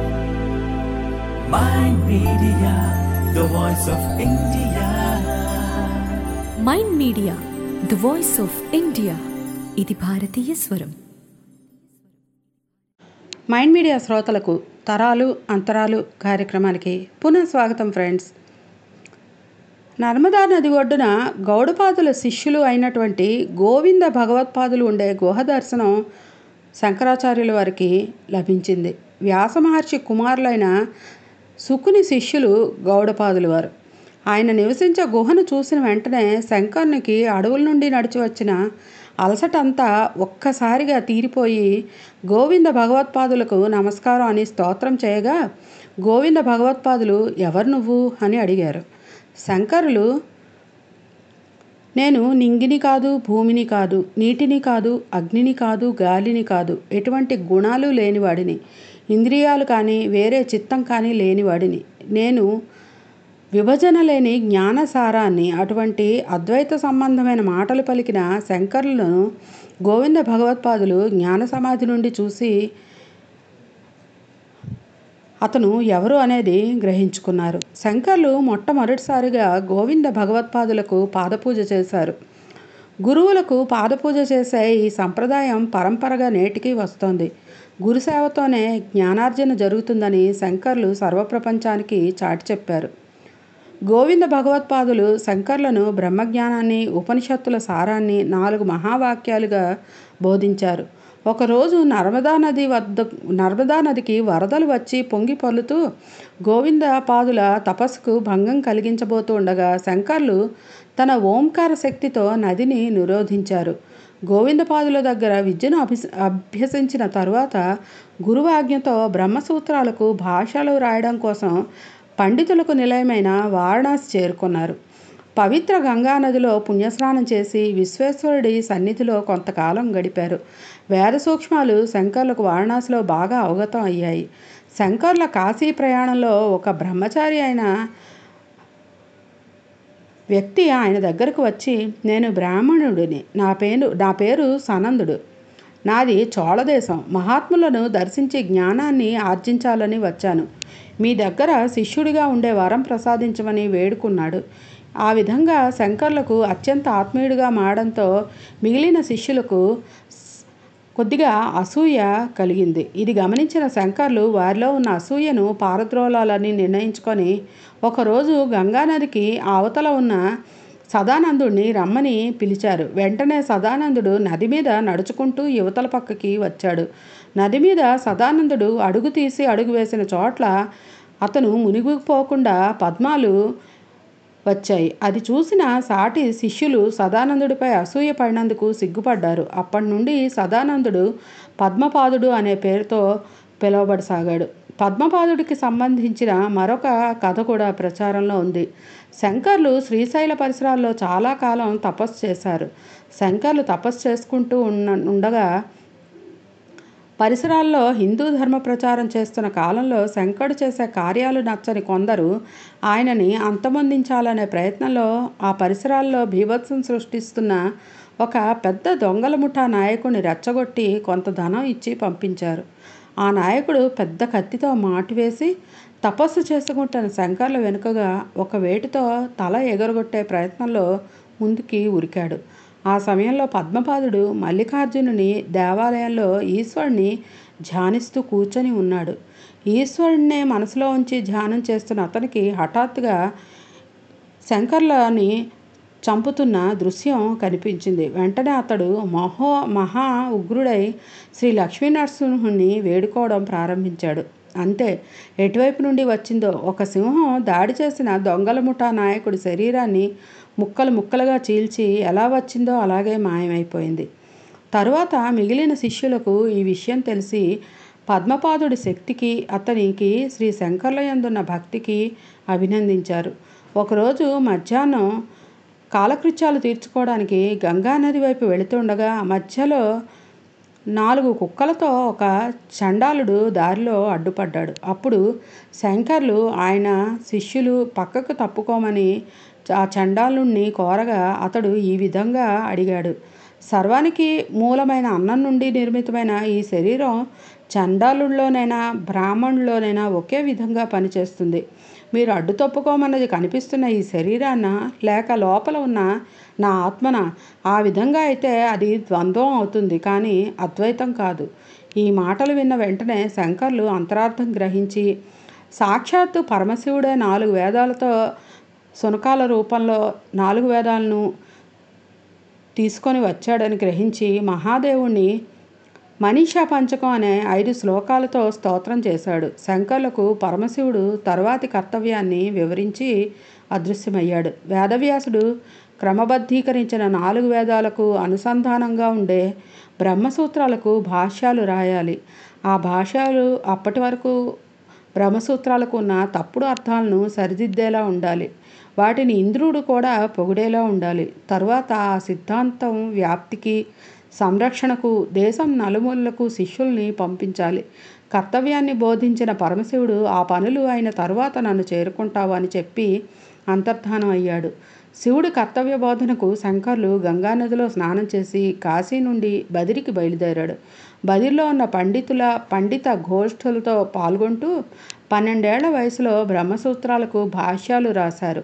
Mind Media, the voice of India. Mind media the voice of India ఇది భారతీయ స్వరం మైండ్ మీడియా శ్రోతలకు తరాలు అంతరాలు కార్యక్రమానికి పునః స్వాగతం ఫ్రెండ్స్ నర్మదా నది ఒడ్డున గౌడపాదుల శిష్యులు అయినటువంటి గోవింద భగవత్పాదులు ఉండే గుహ దర్శనం శంకరాచార్యుల వారికి లభించింది వ్యాస మహర్షి కుమారులైన సుకుని శిష్యులు గౌడపాదులు వారు ఆయన నివసించే గుహను చూసిన వెంటనే శంకరునికి అడవుల నుండి నడిచి వచ్చిన అలసటంతా ఒక్కసారిగా తీరిపోయి గోవింద భగవత్పాదులకు నమస్కారం అని స్తోత్రం చేయగా గోవింద భగవత్పాదులు ఎవరు నువ్వు అని అడిగారు శంకరులు నేను నింగిని కాదు భూమిని కాదు నీటిని కాదు అగ్నిని కాదు గాలిని కాదు ఎటువంటి గుణాలు లేనివాడిని ఇంద్రియాలు కానీ వేరే చిత్తం కానీ లేనివాడిని నేను విభజన లేని జ్ఞానసారాన్ని అటువంటి అద్వైత సంబంధమైన మాటలు పలికిన శంకరులను గోవింద భగవత్పాదులు జ్ఞాన సమాధి నుండి చూసి అతను ఎవరు అనేది గ్రహించుకున్నారు శంకర్లు మొట్టమొదటిసారిగా గోవింద భగవత్పాదులకు పాదపూజ చేశారు గురువులకు పాదపూజ చేసే ఈ సంప్రదాయం పరంపరగా నేటికి వస్తోంది గురుసేవతోనే జ్ఞానార్జన జరుగుతుందని శంకర్లు సర్వప్రపంచానికి చాటి చెప్పారు గోవింద భగవత్పాదులు శంకర్లను బ్రహ్మజ్ఞానాన్ని ఉపనిషత్తుల సారాన్ని నాలుగు మహావాక్యాలుగా బోధించారు ఒకరోజు నర్మదా నది వద్ద నర్మదా నదికి వరదలు వచ్చి పొంగి పొర్లుతూ గోవింద పాదుల తపస్సుకు భంగం కలిగించబోతూ ఉండగా శంకర్లు తన ఓంకార శక్తితో నదిని నిరోధించారు గోవిందపాదుల దగ్గర విద్యను అభి అభ్యసించిన తరువాత గురువు ఆజ్ఞతో బ్రహ్మసూత్రాలకు భాషలు రాయడం కోసం పండితులకు నిలయమైన వారణాసి చేరుకున్నారు పవిత్ర గంగా నదిలో పుణ్యస్నానం చేసి విశ్వేశ్వరుడి సన్నిధిలో కొంతకాలం గడిపారు వేద సూక్ష్మాలు శంకర్లకు వారణాసిలో బాగా అవగతం అయ్యాయి శంకర్ల కాశీ ప్రయాణంలో ఒక బ్రహ్మచారి అయిన వ్యక్తి ఆయన దగ్గరకు వచ్చి నేను బ్రాహ్మణుడిని నా పేరు నా పేరు సనందుడు నాది చోళదేశం మహాత్ములను దర్శించి జ్ఞానాన్ని ఆర్జించాలని వచ్చాను మీ దగ్గర శిష్యుడిగా ఉండే వరం ప్రసాదించమని వేడుకున్నాడు ఆ విధంగా శంకర్లకు అత్యంత ఆత్మీయుడిగా మారడంతో మిగిలిన శిష్యులకు కొద్దిగా అసూయ కలిగింది ఇది గమనించిన శంకర్లు వారిలో ఉన్న అసూయను పారద్రోలాలని నిర్ణయించుకొని ఒకరోజు గంగానదికి అవతల ఉన్న సదానందుడిని రమ్మని పిలిచారు వెంటనే సదానందుడు నది మీద నడుచుకుంటూ యువతల పక్కకి వచ్చాడు నది మీద సదానందుడు అడుగు తీసి అడుగు వేసిన చోట్ల అతను మునిగిపోకుండా పద్మాలు వచ్చాయి అది చూసిన సాటి శిష్యులు సదానందుడిపై అసూయ పడినందుకు సిగ్గుపడ్డారు అప్పటి నుండి సదానందుడు పద్మపాదుడు అనే పేరుతో పిలువబడసాగాడు పద్మపాదుడికి సంబంధించిన మరొక కథ కూడా ప్రచారంలో ఉంది శంకర్లు శ్రీశైల పరిసరాల్లో చాలా కాలం తపస్సు చేశారు శంకర్లు తపస్సు చేసుకుంటూ ఉన్న ఉండగా పరిసరాల్లో హిందూ ధర్మ ప్రచారం చేస్తున్న కాలంలో శంకరుడు చేసే కార్యాలు నచ్చని కొందరు ఆయనని అంతమొందించాలనే ప్రయత్నంలో ఆ పరిసరాల్లో బీభత్సం సృష్టిస్తున్న ఒక పెద్ద దొంగల ముఠా నాయకుడిని రెచ్చగొట్టి కొంత ధనం ఇచ్చి పంపించారు ఆ నాయకుడు పెద్ద కత్తితో మాటివేసి తపస్సు చేసుకుంటున్న శంకర్ల వెనుకగా ఒక వేటితో తల ఎగరగొట్టే ప్రయత్నంలో ముందుకి ఉరికాడు ఆ సమయంలో పద్మపాదుడు మల్లికార్జునుని దేవాలయంలో ఈశ్వరుని ధ్యానిస్తూ కూర్చొని ఉన్నాడు ఈశ్వరుణ్ణే మనసులో ఉంచి ధ్యానం చేస్తున్న అతనికి హఠాత్తుగా శంకర్లని చంపుతున్న దృశ్యం కనిపించింది వెంటనే అతడు మహో మహా ఉగ్రుడై శ్రీ లక్ష్మీనరసింహుని వేడుకోవడం ప్రారంభించాడు అంతే ఎటువైపు నుండి వచ్చిందో ఒక సింహం దాడి చేసిన దొంగల ముఠా నాయకుడి శరీరాన్ని ముక్కలు ముక్కలుగా చీల్చి ఎలా వచ్చిందో అలాగే మాయమైపోయింది తరువాత మిగిలిన శిష్యులకు ఈ విషయం తెలిసి పద్మపాదుడి శక్తికి అతనికి శ్రీ శంకర్లయందున్న భక్తికి అభినందించారు ఒకరోజు మధ్యాహ్నం కాలకృత్యాలు తీర్చుకోవడానికి గంగానది వైపు వెళుతుండగా మధ్యలో నాలుగు కుక్కలతో ఒక చండాలుడు దారిలో అడ్డుపడ్డాడు అప్పుడు శంకర్లు ఆయన శిష్యులు పక్కకు తప్పుకోమని ఆ చండాలుణ్ణి కోరగా అతడు ఈ విధంగా అడిగాడు సర్వానికి మూలమైన అన్నం నుండి నిర్మితమైన ఈ శరీరం చండాలుల్లోనైనా బ్రాహ్మణుల్లోనైనా ఒకే విధంగా పనిచేస్తుంది మీరు అడ్డు తప్పుకోమన్నది కనిపిస్తున్న ఈ శరీరాన్న లేక లోపల ఉన్న నా ఆత్మన ఆ విధంగా అయితే అది ద్వంద్వం అవుతుంది కానీ అద్వైతం కాదు ఈ మాటలు విన్న వెంటనే శంకర్లు అంతరార్థం గ్రహించి సాక్షాత్తు పరమశివుడే నాలుగు వేదాలతో సునకాల రూపంలో నాలుగు వేదాలను తీసుకొని వచ్చాడని గ్రహించి మహాదేవుణ్ణి మనీషా పంచకం అనే ఐదు శ్లోకాలతో స్తోత్రం చేశాడు శంకర్లకు పరమశివుడు తర్వాతి కర్తవ్యాన్ని వివరించి అదృశ్యమయ్యాడు వేదవ్యాసుడు క్రమబద్ధీకరించిన నాలుగు వేదాలకు అనుసంధానంగా ఉండే బ్రహ్మసూత్రాలకు భాష్యాలు రాయాలి ఆ భాష్యాలు అప్పటి వరకు బ్రహ్మసూత్రాలకు ఉన్న తప్పుడు అర్థాలను సరిదిద్దేలా ఉండాలి వాటిని ఇంద్రుడు కూడా పొగిడేలా ఉండాలి తరువాత ఆ సిద్ధాంతం వ్యాప్తికి సంరక్షణకు దేశం నలుమూలలకు శిష్యుల్ని పంపించాలి కర్తవ్యాన్ని బోధించిన పరమశివుడు ఆ పనులు అయిన తరువాత నన్ను చేరుకుంటావు అని చెప్పి అంతర్ధానం అయ్యాడు శివుడి కర్తవ్య బోధనకు శంకర్లు గంగానదిలో స్నానం చేసి కాశీ నుండి బదిరికి బయలుదేరాడు బదిరిలో ఉన్న పండితుల పండిత గోష్ఠులతో పాల్గొంటూ పన్నెండేళ్ల వయసులో బ్రహ్మసూత్రాలకు భాష్యాలు రాశారు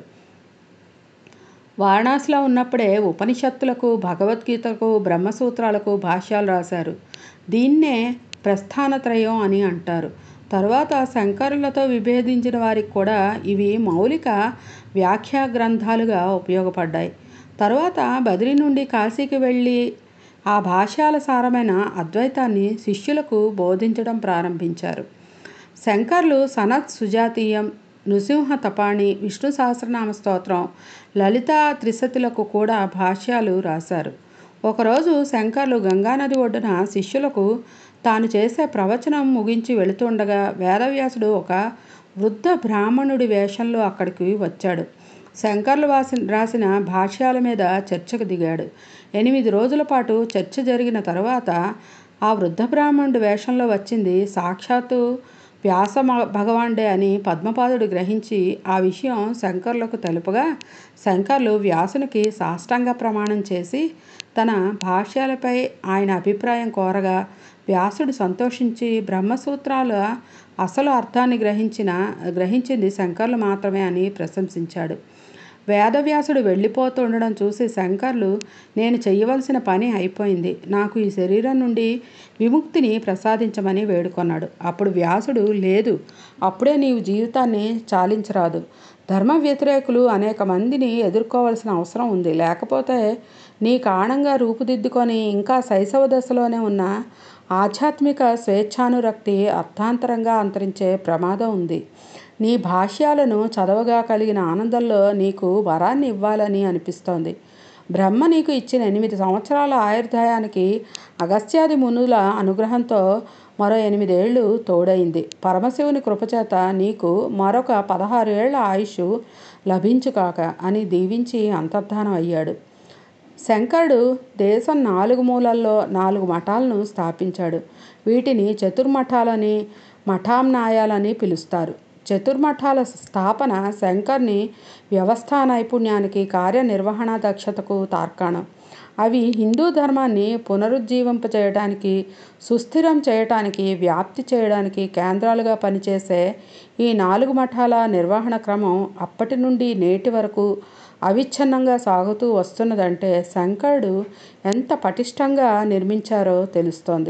వారణాసిలో ఉన్నప్పుడే ఉపనిషత్తులకు భగవద్గీతకు బ్రహ్మసూత్రాలకు భాష్యాలు రాశారు దీన్నే ప్రస్థానత్రయం అని అంటారు తరువాత శంకరులతో విభేదించిన వారికి కూడా ఇవి మౌలిక వ్యాఖ్యా గ్రంథాలుగా ఉపయోగపడ్డాయి తరువాత బదిరి నుండి కాశీకి వెళ్ళి ఆ భాష్యాల సారమైన అద్వైతాన్ని శిష్యులకు బోధించడం ప్రారంభించారు శంకర్లు సనత్ సుజాతీయం నృసింహ తపాణి విష్ణు సహస్రనామ స్తోత్రం లలితా త్రిశతులకు కూడా భాష్యాలు రాశారు ఒకరోజు శంకర్లు గంగానది ఒడ్డున శిష్యులకు తాను చేసే ప్రవచనం ముగించి వెళుతుండగా వేదవ్యాసుడు ఒక వృద్ధ బ్రాహ్మణుడి వేషంలో అక్కడికి వచ్చాడు శంకర్లు వాసి రాసిన భాష్యాల మీద చర్చకు దిగాడు ఎనిమిది రోజుల పాటు చర్చ జరిగిన తరువాత ఆ వృద్ధ బ్రాహ్మణుడి వేషంలో వచ్చింది సాక్షాత్తు వ్యాస భగవానుడే అని పద్మపాదుడు గ్రహించి ఆ విషయం శంకర్లకు తెలుపగా శంకర్లు వ్యాసునికి సాష్టాంగ ప్రమాణం చేసి తన భాష్యాలపై ఆయన అభిప్రాయం కోరగా వ్యాసుడు సంతోషించి బ్రహ్మసూత్రాల అసలు అర్థాన్ని గ్రహించిన గ్రహించింది శంకర్లు మాత్రమే అని ప్రశంసించాడు వేదవ్యాసుడు వెళ్ళిపోతుండడం చూసి శంకర్లు నేను చెయ్యవలసిన పని అయిపోయింది నాకు ఈ శరీరం నుండి విముక్తిని ప్రసాదించమని వేడుకొన్నాడు అప్పుడు వ్యాసుడు లేదు అప్పుడే నీవు జీవితాన్ని చాలించరాదు ధర్మ వ్యతిరేకులు అనేక మందిని ఎదుర్కోవాల్సిన అవసరం ఉంది లేకపోతే నీ కారణంగా రూపుదిద్దుకొని ఇంకా శైశవ దశలోనే ఉన్న ఆధ్యాత్మిక స్వేచ్ఛానురక్తి అర్థాంతరంగా అంతరించే ప్రమాదం ఉంది నీ భాష్యాలను చదవగా కలిగిన ఆనందంలో నీకు వరాన్ని ఇవ్వాలని అనిపిస్తోంది బ్రహ్మ నీకు ఇచ్చిన ఎనిమిది సంవత్సరాల ఆయుర్దాయానికి అగస్త్యాది మునుల అనుగ్రహంతో మరో ఎనిమిదేళ్లు తోడైంది పరమశివుని కృపచేత నీకు మరొక పదహారు ఏళ్ల ఆయుష్ లభించుకాక అని దీవించి అంతర్ధానం అయ్యాడు శంకరుడు దేశం నాలుగు మూలల్లో నాలుగు మఠాలను స్థాపించాడు వీటిని చతుర్మఠాలని మఠాంనాయాలని పిలుస్తారు చతుర్మఠాల స్థాపన శంకర్ని వ్యవస్థా నైపుణ్యానికి కార్యనిర్వహణ దక్షతకు తార్కాణం అవి హిందూ ధర్మాన్ని పునరుజ్జీవింపచేయడానికి సుస్థిరం చేయటానికి వ్యాప్తి చేయడానికి కేంద్రాలుగా పనిచేసే ఈ నాలుగు మఠాల నిర్వహణ క్రమం అప్పటి నుండి నేటి వరకు అవిచ్ఛిన్నంగా సాగుతూ వస్తున్నదంటే శంకరుడు ఎంత పటిష్టంగా నిర్మించారో తెలుస్తోంది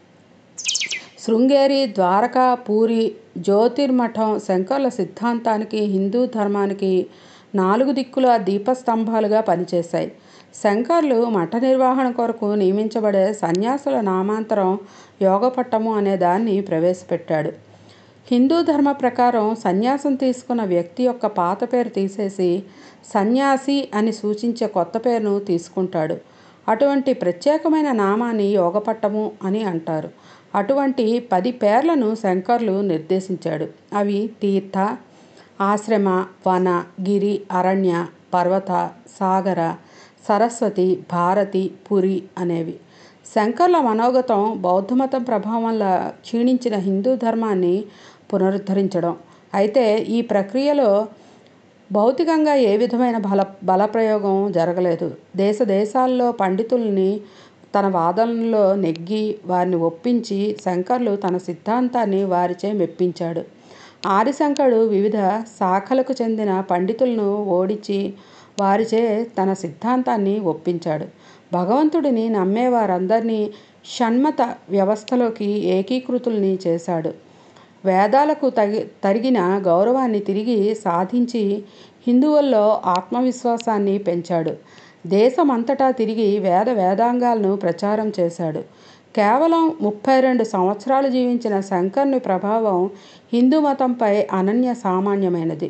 శృంగేరి ద్వారకా పూరి జ్యోతిర్మఠం శంకర్ల సిద్ధాంతానికి హిందూ ధర్మానికి నాలుగు దిక్కుల దీపస్తంభాలుగా పనిచేశాయి శంకర్లు మఠ నిర్వహణ కొరకు నియమించబడే సన్యాసుల నామాంతరం యోగపట్టము అనే దాన్ని ప్రవేశపెట్టాడు హిందూ ధర్మ ప్రకారం సన్యాసం తీసుకున్న వ్యక్తి యొక్క పాత పేరు తీసేసి సన్యాసి అని సూచించే కొత్త పేరును తీసుకుంటాడు అటువంటి ప్రత్యేకమైన నామాన్ని యోగపట్టము అని అంటారు అటువంటి పది పేర్లను శంకర్లు నిర్దేశించాడు అవి తీర్థ ఆశ్రమ వన గిరి అరణ్య పర్వత సాగర సరస్వతి భారతి పురి అనేవి శంకర్ల మనోగతం బౌద్ధమతం ప్రభావం వల్ల క్షీణించిన హిందూ ధర్మాన్ని పునరుద్ధరించడం అయితే ఈ ప్రక్రియలో భౌతికంగా ఏ విధమైన బల బలప్రయోగం జరగలేదు దేశ దేశాల్లో పండితుల్ని తన వాదనలో నెగ్గి వారిని ఒప్పించి శంకర్లు తన సిద్ధాంతాన్ని వారిచే మెప్పించాడు ఆదిశంకరుడు వివిధ శాఖలకు చెందిన పండితులను ఓడించి వారిచే తన సిద్ధాంతాన్ని ఒప్పించాడు భగవంతుడిని నమ్మే వారందరినీ షణ్మత వ్యవస్థలోకి ఏకీకృతుల్ని చేశాడు వేదాలకు తగి తరిగిన గౌరవాన్ని తిరిగి సాధించి హిందువుల్లో ఆత్మవిశ్వాసాన్ని పెంచాడు దేశమంతటా తిరిగి వేద వేదాంగాలను ప్రచారం చేశాడు కేవలం ముప్పై రెండు సంవత్సరాలు జీవించిన శంకర్ని ప్రభావం హిందూ మతంపై అనన్య సామాన్యమైనది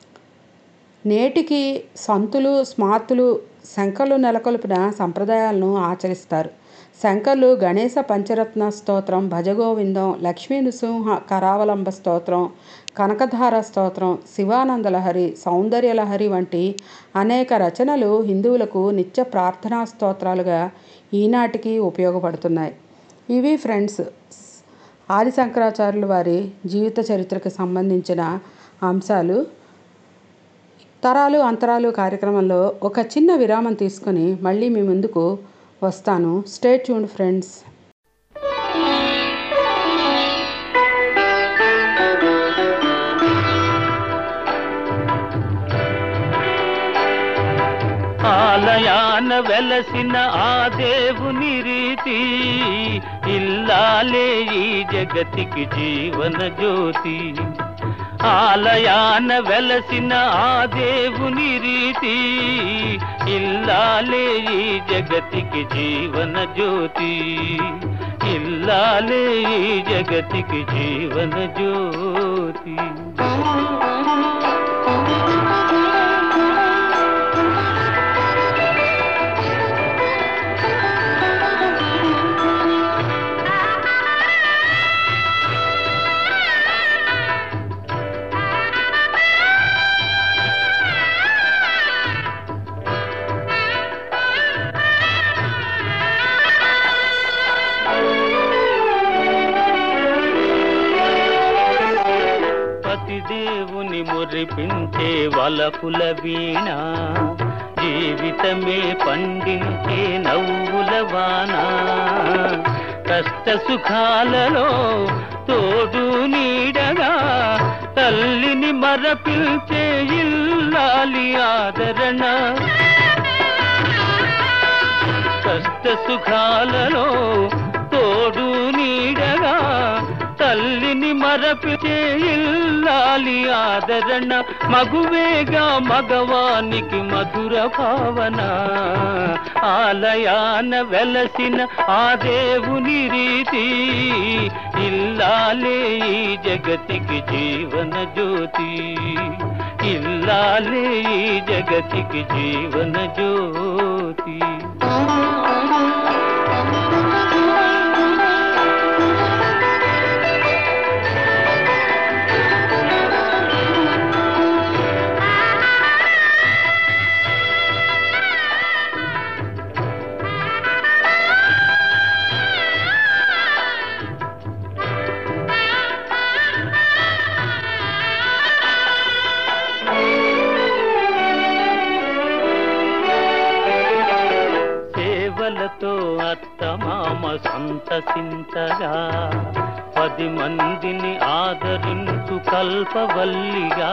నేటికి సంతులు స్మార్తులు శంకర్లు నెలకొల్పిన సంప్రదాయాలను ఆచరిస్తారు శంకర్లు గణేశ పంచరత్న స్తోత్రం భజగోవిందం లక్ష్మీ నృసింహ కరావలంబ స్తోత్రం కనకధార స్తోత్రం శివానందలహరి సౌందర్యలహరి వంటి అనేక రచనలు హిందువులకు నిత్య ప్రార్థనా స్తోత్రాలుగా ఈనాటికి ఉపయోగపడుతున్నాయి ఇవి ఫ్రెండ్స్ ఆది శంకరాచార్యుల వారి జీవిత చరిత్రకు సంబంధించిన అంశాలు తరాలు అంతరాలు కార్యక్రమంలో ఒక చిన్న విరామం తీసుకొని మళ్ళీ మీ ముందుకు వస్తాను స్టే ట్యూన్ ఫ్రెండ్స్ ఆలయాన వెలసిన ఆ దేవుని రీతి ఇల్లాలే ఈ జగతికి జీవన జ్యోతి ఆలయాన వెలసిన ఆ దేవుని రీతి ఇల్లాలే ఈ జగతికి జీవన జ్యోతి ఇల్లాలే ఈ జగతికి జీవన జ్యోతి పతిదేవుని మురిపించే వలపుల వీణ జీవితమే పండించే నవ్వుల వాన కష్ట సుఖాలలో తోడు నీడగా తల్లిని మరపిల్చే ఇల్లాలి ఆదరణ కష్ట సుఖాలలో తోడు నీడగా తల్లిని మరపిచే ఇల్లాలి ఆదరణ మగువేగా మగవానికి మధుర భావన ఆలయాన వెలసిన ఆ దేవుని రీతి ఇల్లాలే ఈ జగతికి జీవన జ్యోతి ఇల్లాలే ఈ జగతికి జీవన జ్యోతి సేవలతో అత్తమామ సంతసించగా పది మందిని ఆదరించు కల్పవల్లిగా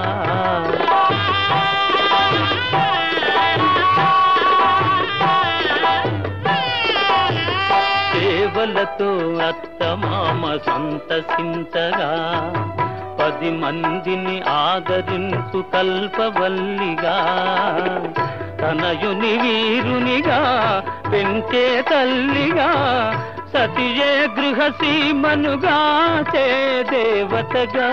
సేవలతో అత్తమామ సంతసించగా పది మందిని ఆదరించు కల్పవల్లిగా తనయుని వీరునిగా పెంచే తల్లిగా సతియే గృహసీమనుగా చే దేవతగా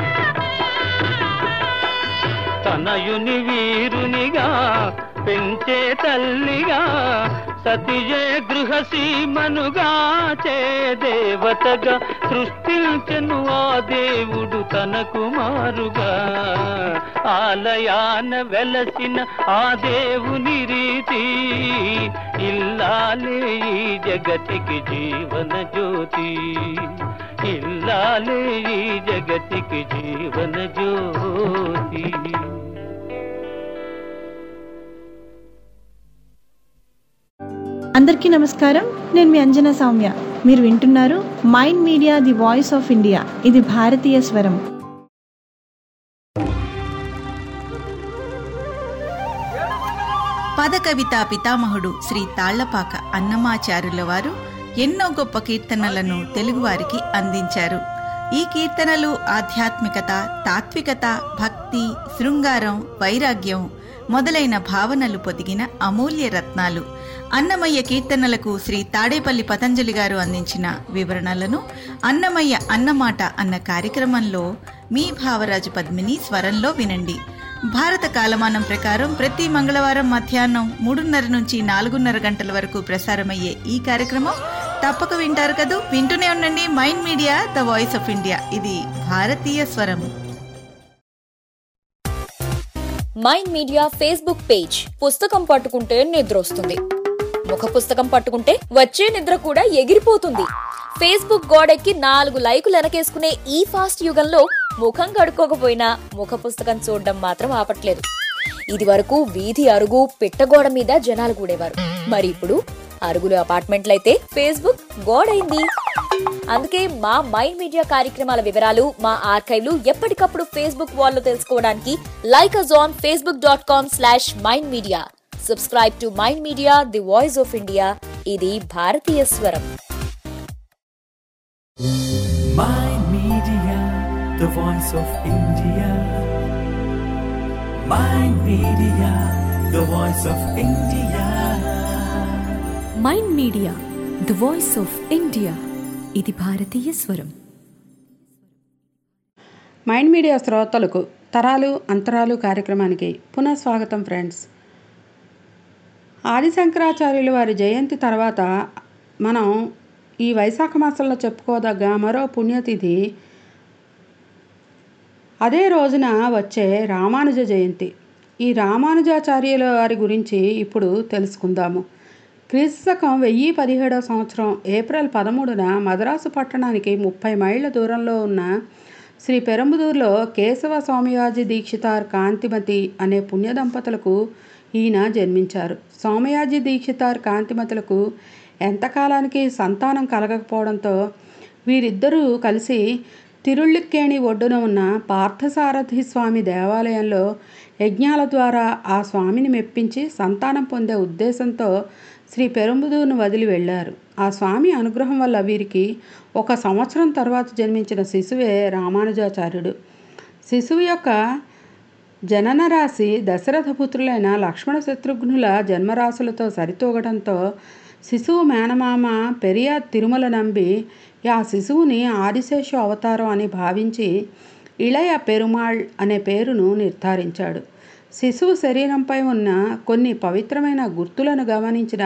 తనయుని వీరునిగా పెంచే తల్లిగా సతియే గృహసీమనుగా చే దేవతగా సృష్టించను ఆ దేవుడు తన కుమారుగా ఆలయాన వెలసిన ఆ దేవుని రీతి ఇల్లాలే ఈ జగతికి జీవన జ్యోతి ఇల్లాలే ఈ జగతికి జీవన జ్యోతి అందరికీ నమస్కారం నేను మీ అంజనా సౌమ్య మీరు వింటున్నారు mind media the voice of India ఇది భారతీయ స్వరం పదకవితా పితామహుడు శ్రీ తాళ్లపాక అన్నమాచారుల వారు ఎన్నో గొప్ప కీర్తనలను తెలుగువారికి అందించారు ఈ కీర్తనలు ఆధ్యాత్మికత తాత్వికత భక్తి శృంగారం వైరాగ్యం మొదలైన భావనలు పొదిగిన అమూల్య రత్నాలు అన్నమయ్య కీర్తనలకు శ్రీ తాడేపల్లి పతంజలి గారు అందించిన వివరణలను అన్నమయ్య అన్నమాట అన్న కార్యక్రమంలో మీ భావరాజు పద్మిని స్వరంలో వినండి భారత కాలమానం ప్రకారం ప్రతి మంగళవారం మధ్యాహ్నం మూడున్నర నుంచి నాలుగున్నర గంటల వరకు ప్రసారమయ్యే ఈ కార్యక్రమం తప్పక వింటారు కదూ వింటూనే ఉండండి mind media the voice of India ఇది భారతీయ స్వరం మైండ్ మీడియా ఫేస్బుక్ పేజ్ పుస్తకం పట్టుకుంటే నిద్ర వస్తుంది ముఖ పుస్తకం పట్టుకుంటే వచ్చే నిద్ర కూడా ఎగిరిపోతుంది ఫేస్బుక్ గోడెక్కి నాలుగు లైకులు వెనకేసుకునే ఈ ఫాస్ట్ యుగంలో ముఖం కడుక్కోకపోయినా ముఖ పుస్తకం చూడడం మాత్రం ఆపట్లేదు ఇది వరకు వీధి అరుగు పిట్టగోడ మీద జనాలు కూడేవారు మరి ఇప్పుడు అరుగులు అపార్ట్మెంట్లయితే ఫేస్బుక్ గోడైంది అందుకే మా మైండ్ మీడియా కార్యక్రమాల వివరాలు మా ఆర్కైవ్లు ఎప్పటికప్పుడు ఫేస్బుక్ వాల్లో తెలుసుకోవడానికి like us on Facebook dot com slash mind media subscribe to mind media the voice of India ఇది భారతీయ స్వరం Mind Media, the voice of India. Mind Media, the voice of India. Mind media the voice of India ఇది భారతీయ స్వరం మైండ్ మీడియా శ్రోతలకు తరాలు అంతరాలు కార్యక్రమానికి పునః స్వాగతం ఫ్రెండ్స్ ఆదిశంకరాచార్యులు వారి జయంతి తర్వాత మనం ఈ వైశాఖ మాసంలో చెప్పుకోదగ్గ మరో పుణ్యతిథి అదే రోజున వచ్చే రామానుజ జయంతి ఈ రామానుజాచార్యుల వారి గురించి ఇప్పుడు తెలుసుకుందాము క్రీస్తు శకం వెయ్యి పదిహేడవ సంవత్సరం ఏప్రిల్ పదమూడున మద్రాసు పట్టణానికి ముప్పై మైళ్ళ దూరంలో ఉన్న శ్రీ పెరంబుదూరులో కేశవ సోమయాజి దీక్షితార్ కాంతిమతి అనే పుణ్య దంపతులకు ఈయన జన్మించారు సోమయాజి దీక్షితార్ కాంతిమతులకు ఎంతకాలానికి సంతానం కలగకపోవడంతో వీరిద్దరూ కలిసి తిరుళ్ళిక్కేణి ఒడ్డున ఉన్న పార్థసారథి స్వామి దేవాలయంలో యజ్ఞాల ద్వారా ఆ స్వామిని మెప్పించి సంతానం పొందే ఉద్దేశంతో శ్రీ పెరుంబుదూరును వదిలి వెళ్ళారు ఆ స్వామి అనుగ్రహం వల్ల వీరికి ఒక సంవత్సరం తర్వాత జన్మించిన శిశువే రామానుజాచార్యుడు శిశువు యొక్క జనన రాశి దశరథ పుత్రులైన లక్ష్మణ శత్రుఘ్నుల జన్మరాశులతో సరితూగడంతో శిశువు మేనమామ పెరియ తిరుమల నంబి ఆ శిశువుని ఆదిశేషు అవతారం అని భావించి ఇళయ పెరుమాళ్ అనే పేరును నిర్ధారించాడు శిశువు శరీరంపై ఉన్న కొన్ని పవిత్రమైన గుర్తులను గమనించిన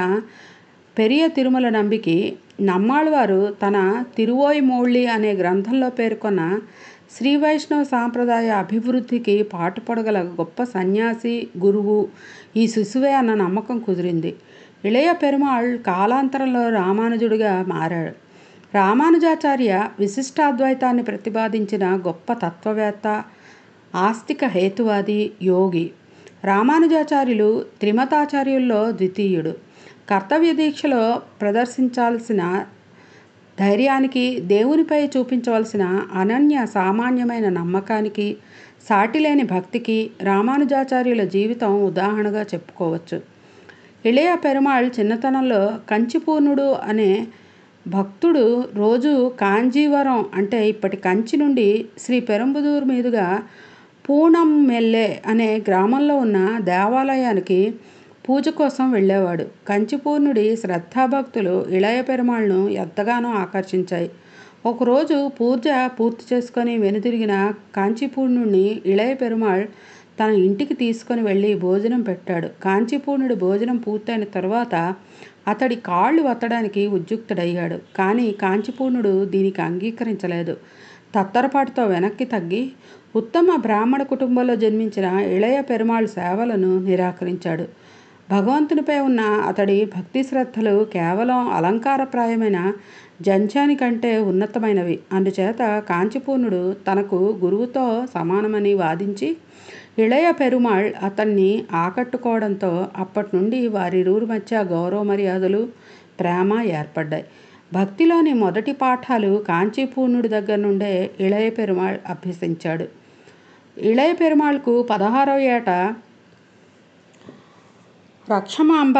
పెరియ తిరుమల నంబికి నమ్మాళ్వారు తన తిరువోయిమోళ్ళి అనే గ్రంథంలో పేర్కొన్న శ్రీ వైష్ణవ సాంప్రదాయ అభివృద్ధికి పాటుపడగల గొప్ప సన్యాసి గురువు ఈ శిశువే అన్న నమ్మకం కుదిరింది ఇళయ పెరుమాళ్ కాలాంతరంలో రామానుజుడిగా మారాడు రామానుజాచార్య విశిష్టాద్వైతాన్ని ప్రతిపాదించిన గొప్ప తత్వవేత్త ఆస్తిక హేతువాది యోగి రామానుజాచార్యులు త్రిమతాచార్యుల్లో ద్వితీయుడు కర్తవ్య దీక్షలో ప్రదర్శించాల్సిన ధైర్యానికి దేవునిపై చూపించవలసిన అనన్య సామాన్యమైన నమ్మకానికి సాటిలేని భక్తికి రామానుజాచార్యుల జీవితం ఉదాహరణగా చెప్పుకోవచ్చు ఇళయ పెరుమాళ్ చిన్నతనంలో కంచిపూర్ణుడు అనే భక్తుడు రోజు కాంజీవరం అంటే ఇప్పటి కంచి నుండి శ్రీ పెరంబుదూరు మీదుగా పూనం మెల్లె అనే గ్రామంలో ఉన్న దేవాలయానికి పూజ కోసం వెళ్ళేవాడు కంచిపూర్ణుడి శ్రద్ధాభక్తులు ఇళయ పెరుమాళ్ను ఎంతగానో ఆకర్షించాయి ఒకరోజు పూజ పూర్తి చేసుకొని వెనుతిరిగిన కాంచీపూర్ణుడిని ఇళయ పెరుమాళ్ తన ఇంటికి తీసుకొని వెళ్ళి భోజనం పెట్టాడు కాంచీపూర్ణుడి భోజనం పూర్తయిన తర్వాత అతడి కాళ్ళు వత్తడానికి ఉద్యుక్తుడయ్యాడు కానీ కాంచీపూర్ణుడు దీనికి అంగీకరించలేదు తత్తరపాటుతో వెనక్కి తగ్గి ఉత్తమ బ్రాహ్మణ కుటుంబంలో జన్మించిన ఇళయ పెరుమాళ్ సేవలను నిరాకరించాడు భగవంతునిపై ఉన్న అతడి భక్తి శ్రద్ధలు కేవలం అలంకారప్రాయమైన జంచాని కంటే ఉన్నతమైనవి అందుచేత కాంచీపూర్ణుడు తనకు గురువుతో సమానమని వాదించి ఇళయ పెరుమాళ్ అతన్ని ఆకట్టుకోవడంతో అప్పటి నుండి వారిరువురి మధ్య గౌరవ మర్యాదలు ప్రేమ ఏర్పడ్డాయి భక్తిలోని మొదటి పాఠాలు కాంచీపూర్ణుడి దగ్గర నుండే ఇళయ పెరుమాళ్ అభ్యసించాడు ఇళయ పెరుమాళ్కు పదహారవ ఏట రక్షమాంబ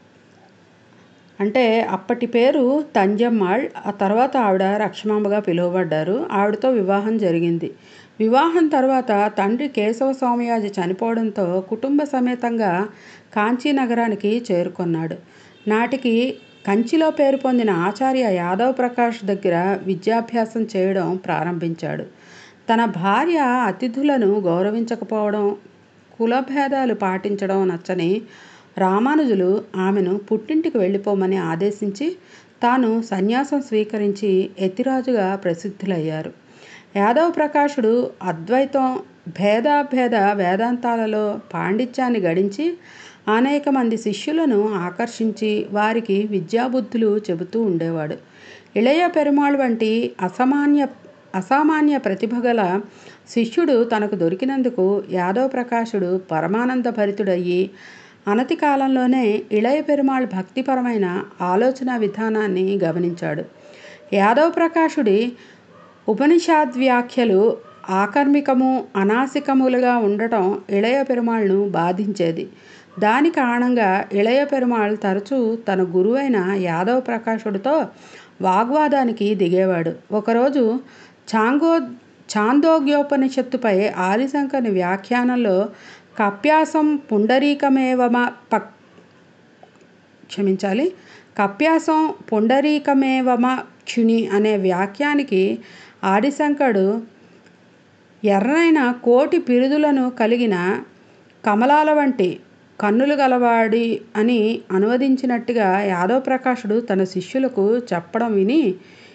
అంటే అప్పటి పేరు తంజమ్మాళ్ ఆ తర్వాత ఆవిడ రక్షమాంబగా పిలువబడ్డారు ఆవిడతో వివాహం జరిగింది వివాహం తర్వాత తండ్రి కేశవ స్వామియాజి చనిపోవడంతో కుటుంబ సమేతంగా కాంచీ నగరానికి చేరుకున్నాడు నాటికి కంచిలో పేరు పొందిన ఆచార్య యాదవ్ ప్రకాష్ దగ్గర విద్యాభ్యాసం చేయడం ప్రారంభించాడు తన భార్య అతిథులను గౌరవించకపోవడం కులభేదాలు పాటించడం నచ్చని రామానుజులు ఆమెను పుట్టింటికి వెళ్ళిపోమని ఆదేశించి తాను సన్యాసం స్వీకరించి ఎతిరాజుగా ప్రసిద్ధులయ్యారు యాదవ్ ప్రకాశుడు అద్వైతం భేదాభేద వేదాంతాలలో పాండిత్యాన్ని గడించి అనేక మంది శిష్యులను ఆకర్షించి వారికి విద్యాబుద్ధులు చెబుతూ ఉండేవాడు ఇళయ పెరుమాళ్ వంటి అసామాన్య అసామాన్య ప్రతిభ గల శిష్యుడు తనకు దొరికినందుకు యాదవ్ ప్రకాశుడు పరమానంద భరితుడయ్యి అనతి కాలంలోనే ఇళయ పెరుమాళ్ భక్తిపరమైన ఆలోచన విధానాన్ని గమనించాడు యాదవ్ ప్రకాశుడి ఉపనిషాద్ వ్యాఖ్యలు ఆకర్మికము అనాసికములుగా ఉండటం ఇళయ పెరుమాళ్ను బాధించేది దాని కారణంగా ఇళయ పెరుమాళ్ తరచూ తన గురువైన యాదవ్ ప్రకాశుడితో వాగ్వాదానికి దిగేవాడు ఒకరోజు చాంగో ఛాందోగ్యోపనిషత్తుపై ఆదిశంకర్ని వ్యాఖ్యానంలో కప్యాసం పుండరీకమేవమ పక్ క్షమించాలి కప్యాసం పుండరీకమేవమ క్షుణి అనే వ్యాఖ్యానికి ఆదిశంకరుడు ఎర్రైన కోటి పిరుదులను కలిగిన కమలాల వంటి కన్నులు గలవాడి అని అనువదించినట్టుగా యాదవ్ ప్రకాశుడు తన శిష్యులకు చెప్పడం విని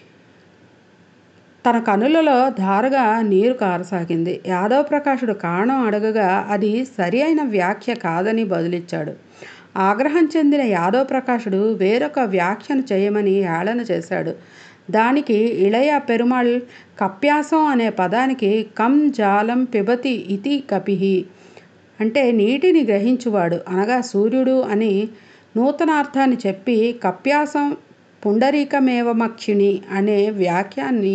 తన కనులలో ధారగా నీరు కారసాగింది యాదవ్ ప్రకాశుడు కారణం అడగగా అది సరి అయిన వ్యాఖ్య కాదని బదులిచ్చాడు ఆగ్రహం చెందిన యాదవ్ ప్రకాశుడు వేరొక వ్యాఖ్యను చేయమని హేళన చేశాడు దానికి ఇళయ పెరుమాళ్ కప్యాసం అనే పదానికి కం జాలం పిబతి ఇతి కపిహి అంటే నీటిని గ్రహించువాడు అనగా సూర్యుడు అని నూతనార్థాన్ని చెప్పి కప్యాసం పుండరీకమేవమక్షిణి అనే వాక్యాన్ని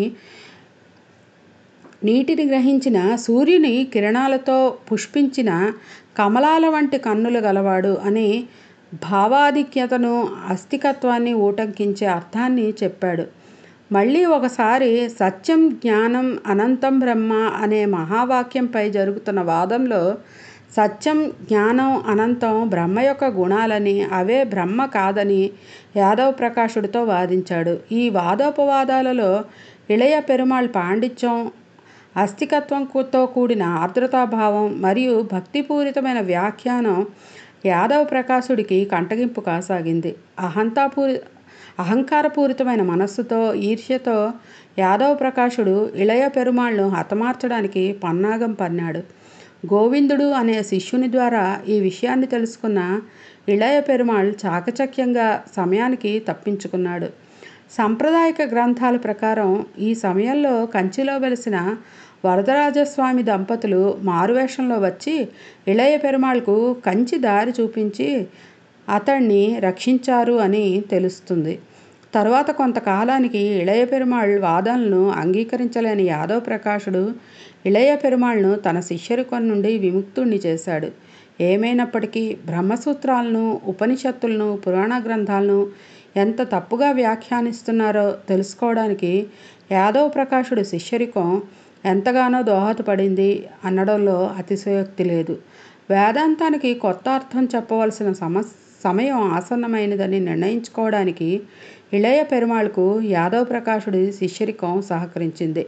నీటిని గ్రహించిన సూర్యుని కిరణాలతో పుష్పించిన కమలాల వంటి కన్నులు గలవాడు అని భావాధిక్యతను అస్థికత్వాన్ని ఊటంకించే అర్థాన్ని చెప్పాడు మళ్ళీ ఒకసారి సత్యం జ్ఞానం అనంతం బ్రహ్మ అనే మహావాక్యంపై జరుగుతున్న వాదంలో సత్యం జ్ఞానం అనంతం బ్రహ్మ యొక్క గుణాలని అవే బ్రహ్మ కాదని యాదవ్ ప్రకాశుడితో వాదించాడు ఈ వాదోపవాదాలలో ఇళయ పెరుమాళ్ పాండిత్యం అస్థికత్వంతో కూడిన ఆర్ద్రతాభావం మరియు భక్తిపూరితమైన వ్యాఖ్యానం యాదవ్ ప్రకాశుడికి కంటగింపు కాసాగింది అహంతాపూరి అహంకారపూరితమైన మనస్సుతో ఈర్ష్యతో యాదవ్ ప్రకాశుడు ఇళయ పెరుమాళ్ను హతమార్చడానికి పన్నాగం పన్నాడు గోవిందుడు అనే శిష్యుని ద్వారా ఈ విషయాన్ని తెలుసుకున్న ఇళయ పెరుమాళ్ చాకచక్యంగా సమయానికి తప్పించుకున్నాడు సాంప్రదాయక గ్రంథాల ప్రకారం ఈ సమయంలో కంచిలో వెలిసిన వరదరాజస్వామి దంపతులు మారువేషంలో వచ్చి ఇళయ పెరుమాళ్కు కంచి దారి చూపించి అతన్ని రక్షించారు అని తెలుస్తుంది తరువాత కొంతకాలానికి ఇళయ పెరుమాళ్ వాదనలను అంగీకరించలేని యాదవ్ ప్రకాశుడు ఇళయ పెరుమాళ్ను తన శిష్యరికం నుండి విముక్తుణ్ణి చేశాడు ఏమైనప్పటికీ బ్రహ్మసూత్రాలను ఉపనిషత్తులను పురాణ గ్రంథాలను ఎంత తప్పుగా వ్యాఖ్యానిస్తున్నారో తెలుసుకోవడానికి యాదవ్ ప్రకాశుడు శిష్యరికం ఎంతగానో దోహదపడింది అనడంలో అతిశయోక్తి లేదు వేదాంతానికి కొత్త అర్థం చెప్పవలసిన సమ సమయం ఆసన్నమైనదని నిర్ణయించుకోవడానికి ఇళయ పెరుమాళ్కు యాదవ్ ప్రకాశుడి శిష్యరికం సహకరించింది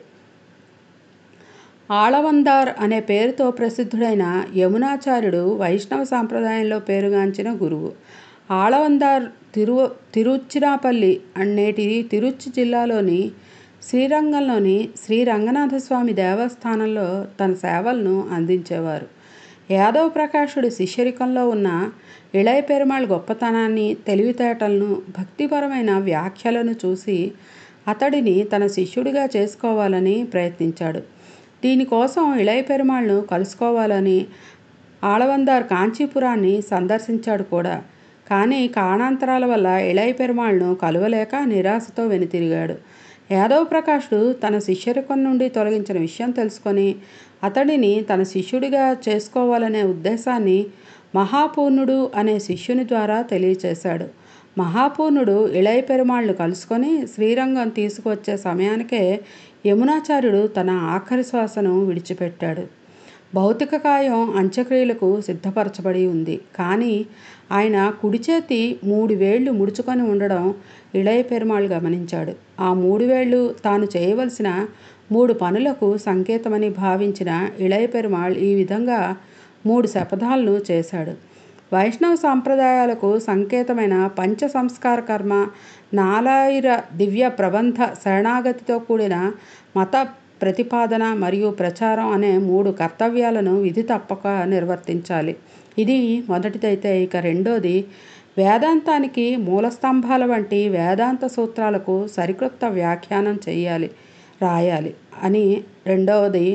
ఆళవందార్ అనే పేరుతో ప్రసిద్ధుడైన యమునాచార్యుడు వైష్ణవ సాంప్రదాయంలో పేరుగాంచిన గురువు ఆళవందార్ తిరు తిరుచిరాపల్లి నేటి తిరుచి జిల్లాలోని శ్రీరంగంలోని శ్రీ రంగనాథస్వామి దేవస్థానంలో తన సేవలను అందించేవారు యాదవ్ ప్రకాశుడి శిష్యరికంలో ఉన్న ఇళయ పెరుమాళ్ గొప్పతనాన్ని తెలివితేటలను భక్తిపరమైన వ్యాఖ్యలను చూసి అతడిని తన శిష్యుడిగా చేసుకోవాలని ప్రయత్నించాడు దీనికోసం ఇళయ పెరుమాళ్ను కలుసుకోవాలని ఆళవందార్ కాంచీపురాన్ని సందర్శించాడు కూడా కానీ కారణాంతరాల వల్ల ఇళయ పెరుమాళ్ను కలవలేక నిరాశతో వెనుతిరిగాడు యాదవ్ ప్రకాశుడు తన శిష్యరికం నుండి తొలగించిన విషయం తెలుసుకొని అతడిని తన శిష్యుడిగా చేసుకోవాలనే ఉద్దేశాన్ని మహాపూర్ణుడు అనే శిష్యుని ద్వారా తెలియచేశాడు మహాపూర్ణుడు ఇళయ పెరుమాళ్ను కలుసుకొని శ్రీరంగం తీసుకువచ్చే సమయానికే యమునాచార్యుడు తన ఆఖరి శ్వాసను విడిచిపెట్టాడు భౌతిక కాయం అంత్యక్రియలకు సిద్ధపరచబడి ఉంది కానీ ఆయన కుడి చేతి మూడు వేళ్లు ముడుచుకొని ఉండడం ఇళయ పెరుమాళ్ గమనించాడు ఆ మూడు వేళ్లు తాను చేయవలసిన మూడు పనులకు సంకేతమని భావించిన ఇళయ పెరుమాళ్ ఈ విధంగా మూడు శపథాలను చేశాడు వైష్ణవ సాంప్రదాయాలకు సంకేతమైన పంచ సంస్కార కర్మ నాలాయిర దివ్య ప్రబంధ శరణాగతితో కూడిన మత ప్రతిపాదన మరియు ప్రచారం అనే మూడు కర్తవ్యాలను విధి తప్పక నిర్వర్తించాలి ఇది మొదటిదైతే ఇక రెండోది వేదాంతానికి మూలస్తంభాల వంటి వేదాంత సూత్రాలకు సరికొత్త వ్యాఖ్యానం చేయాలి రాయాలి అని రెండవది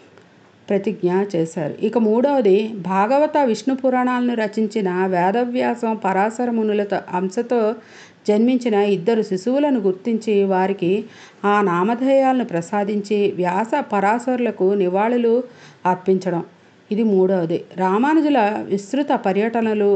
ప్రతిజ్ఞ చేశారు ఇక మూడవది భాగవత విష్ణు పురాణాలను రచించిన వేదవ్యాసం పరాశర మునులతో అంశతో జన్మించిన ఇద్దరు శిశువులను గుర్తించి వారికి ఆ నామధేయాలను ప్రసాదించి వ్యాస పరాశరులకు నివాళులు అర్పించడం ఇది మూడవది రామానుజుల విస్తృత పర్యటనలు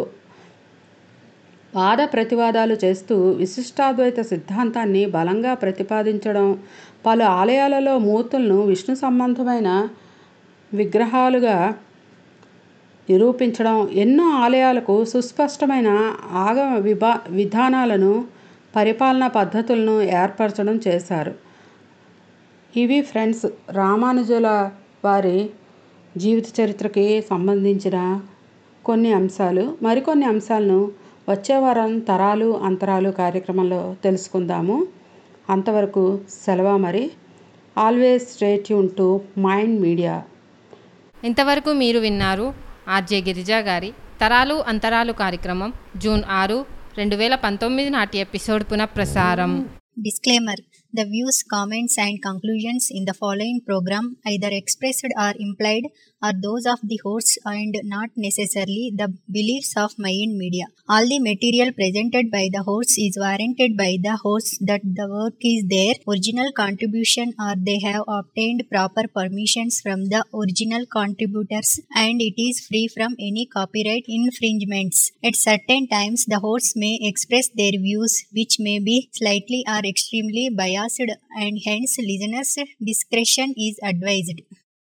వాద ప్రతివాదాలు చేస్తూ విశిష్టాద్వైత సిద్ధాంతాన్ని బలంగా ప్రతిపాదించడం పలు ఆలయాలలో మూర్తులను విష్ణు సంబంధమైన విగ్రహాలుగా నిరూపించడం ఎన్నో ఆలయాలకు సుస్పష్టమైన ఆగమ విభా విధానాలను పరిపాలనా పద్ధతులను ఏర్పరచడం చేశారు ఇవి ఫ్రెండ్స్ రామానుజుల వారి జీవిత చరిత్రకి సంబంధించిన కొన్ని అంశాలు మరికొన్ని అంశాలను వచ్చే వారం తరాలు అంతరాలు కార్యక్రమంలో తెలుసుకుందాము అంతవరకు సెలవు మరి always stay tuned to mind media ఇంతవరకు మీరు విన్నారు ఆర్జే గిరిజా గారి తరాలు అంతరాలు కార్యక్రమం జూన్ ఆరు రెండు వేల పంతొమ్మిది నాటి ఎపిసోడ్ పునఃప్రసారం Disclaimer The views, comments, and conclusions in the following program, either expressed or implied, are those of the hosts and not necessarily the beliefs of Mayan Media. All the material presented by the hosts is warranted by the hosts that the work is their original contribution or they have obtained proper permissions from the original contributors and it is free from any copyright infringements. At certain times, the hosts may express their views which may be slightly or extremely biased and hence listeners' discretion is advised.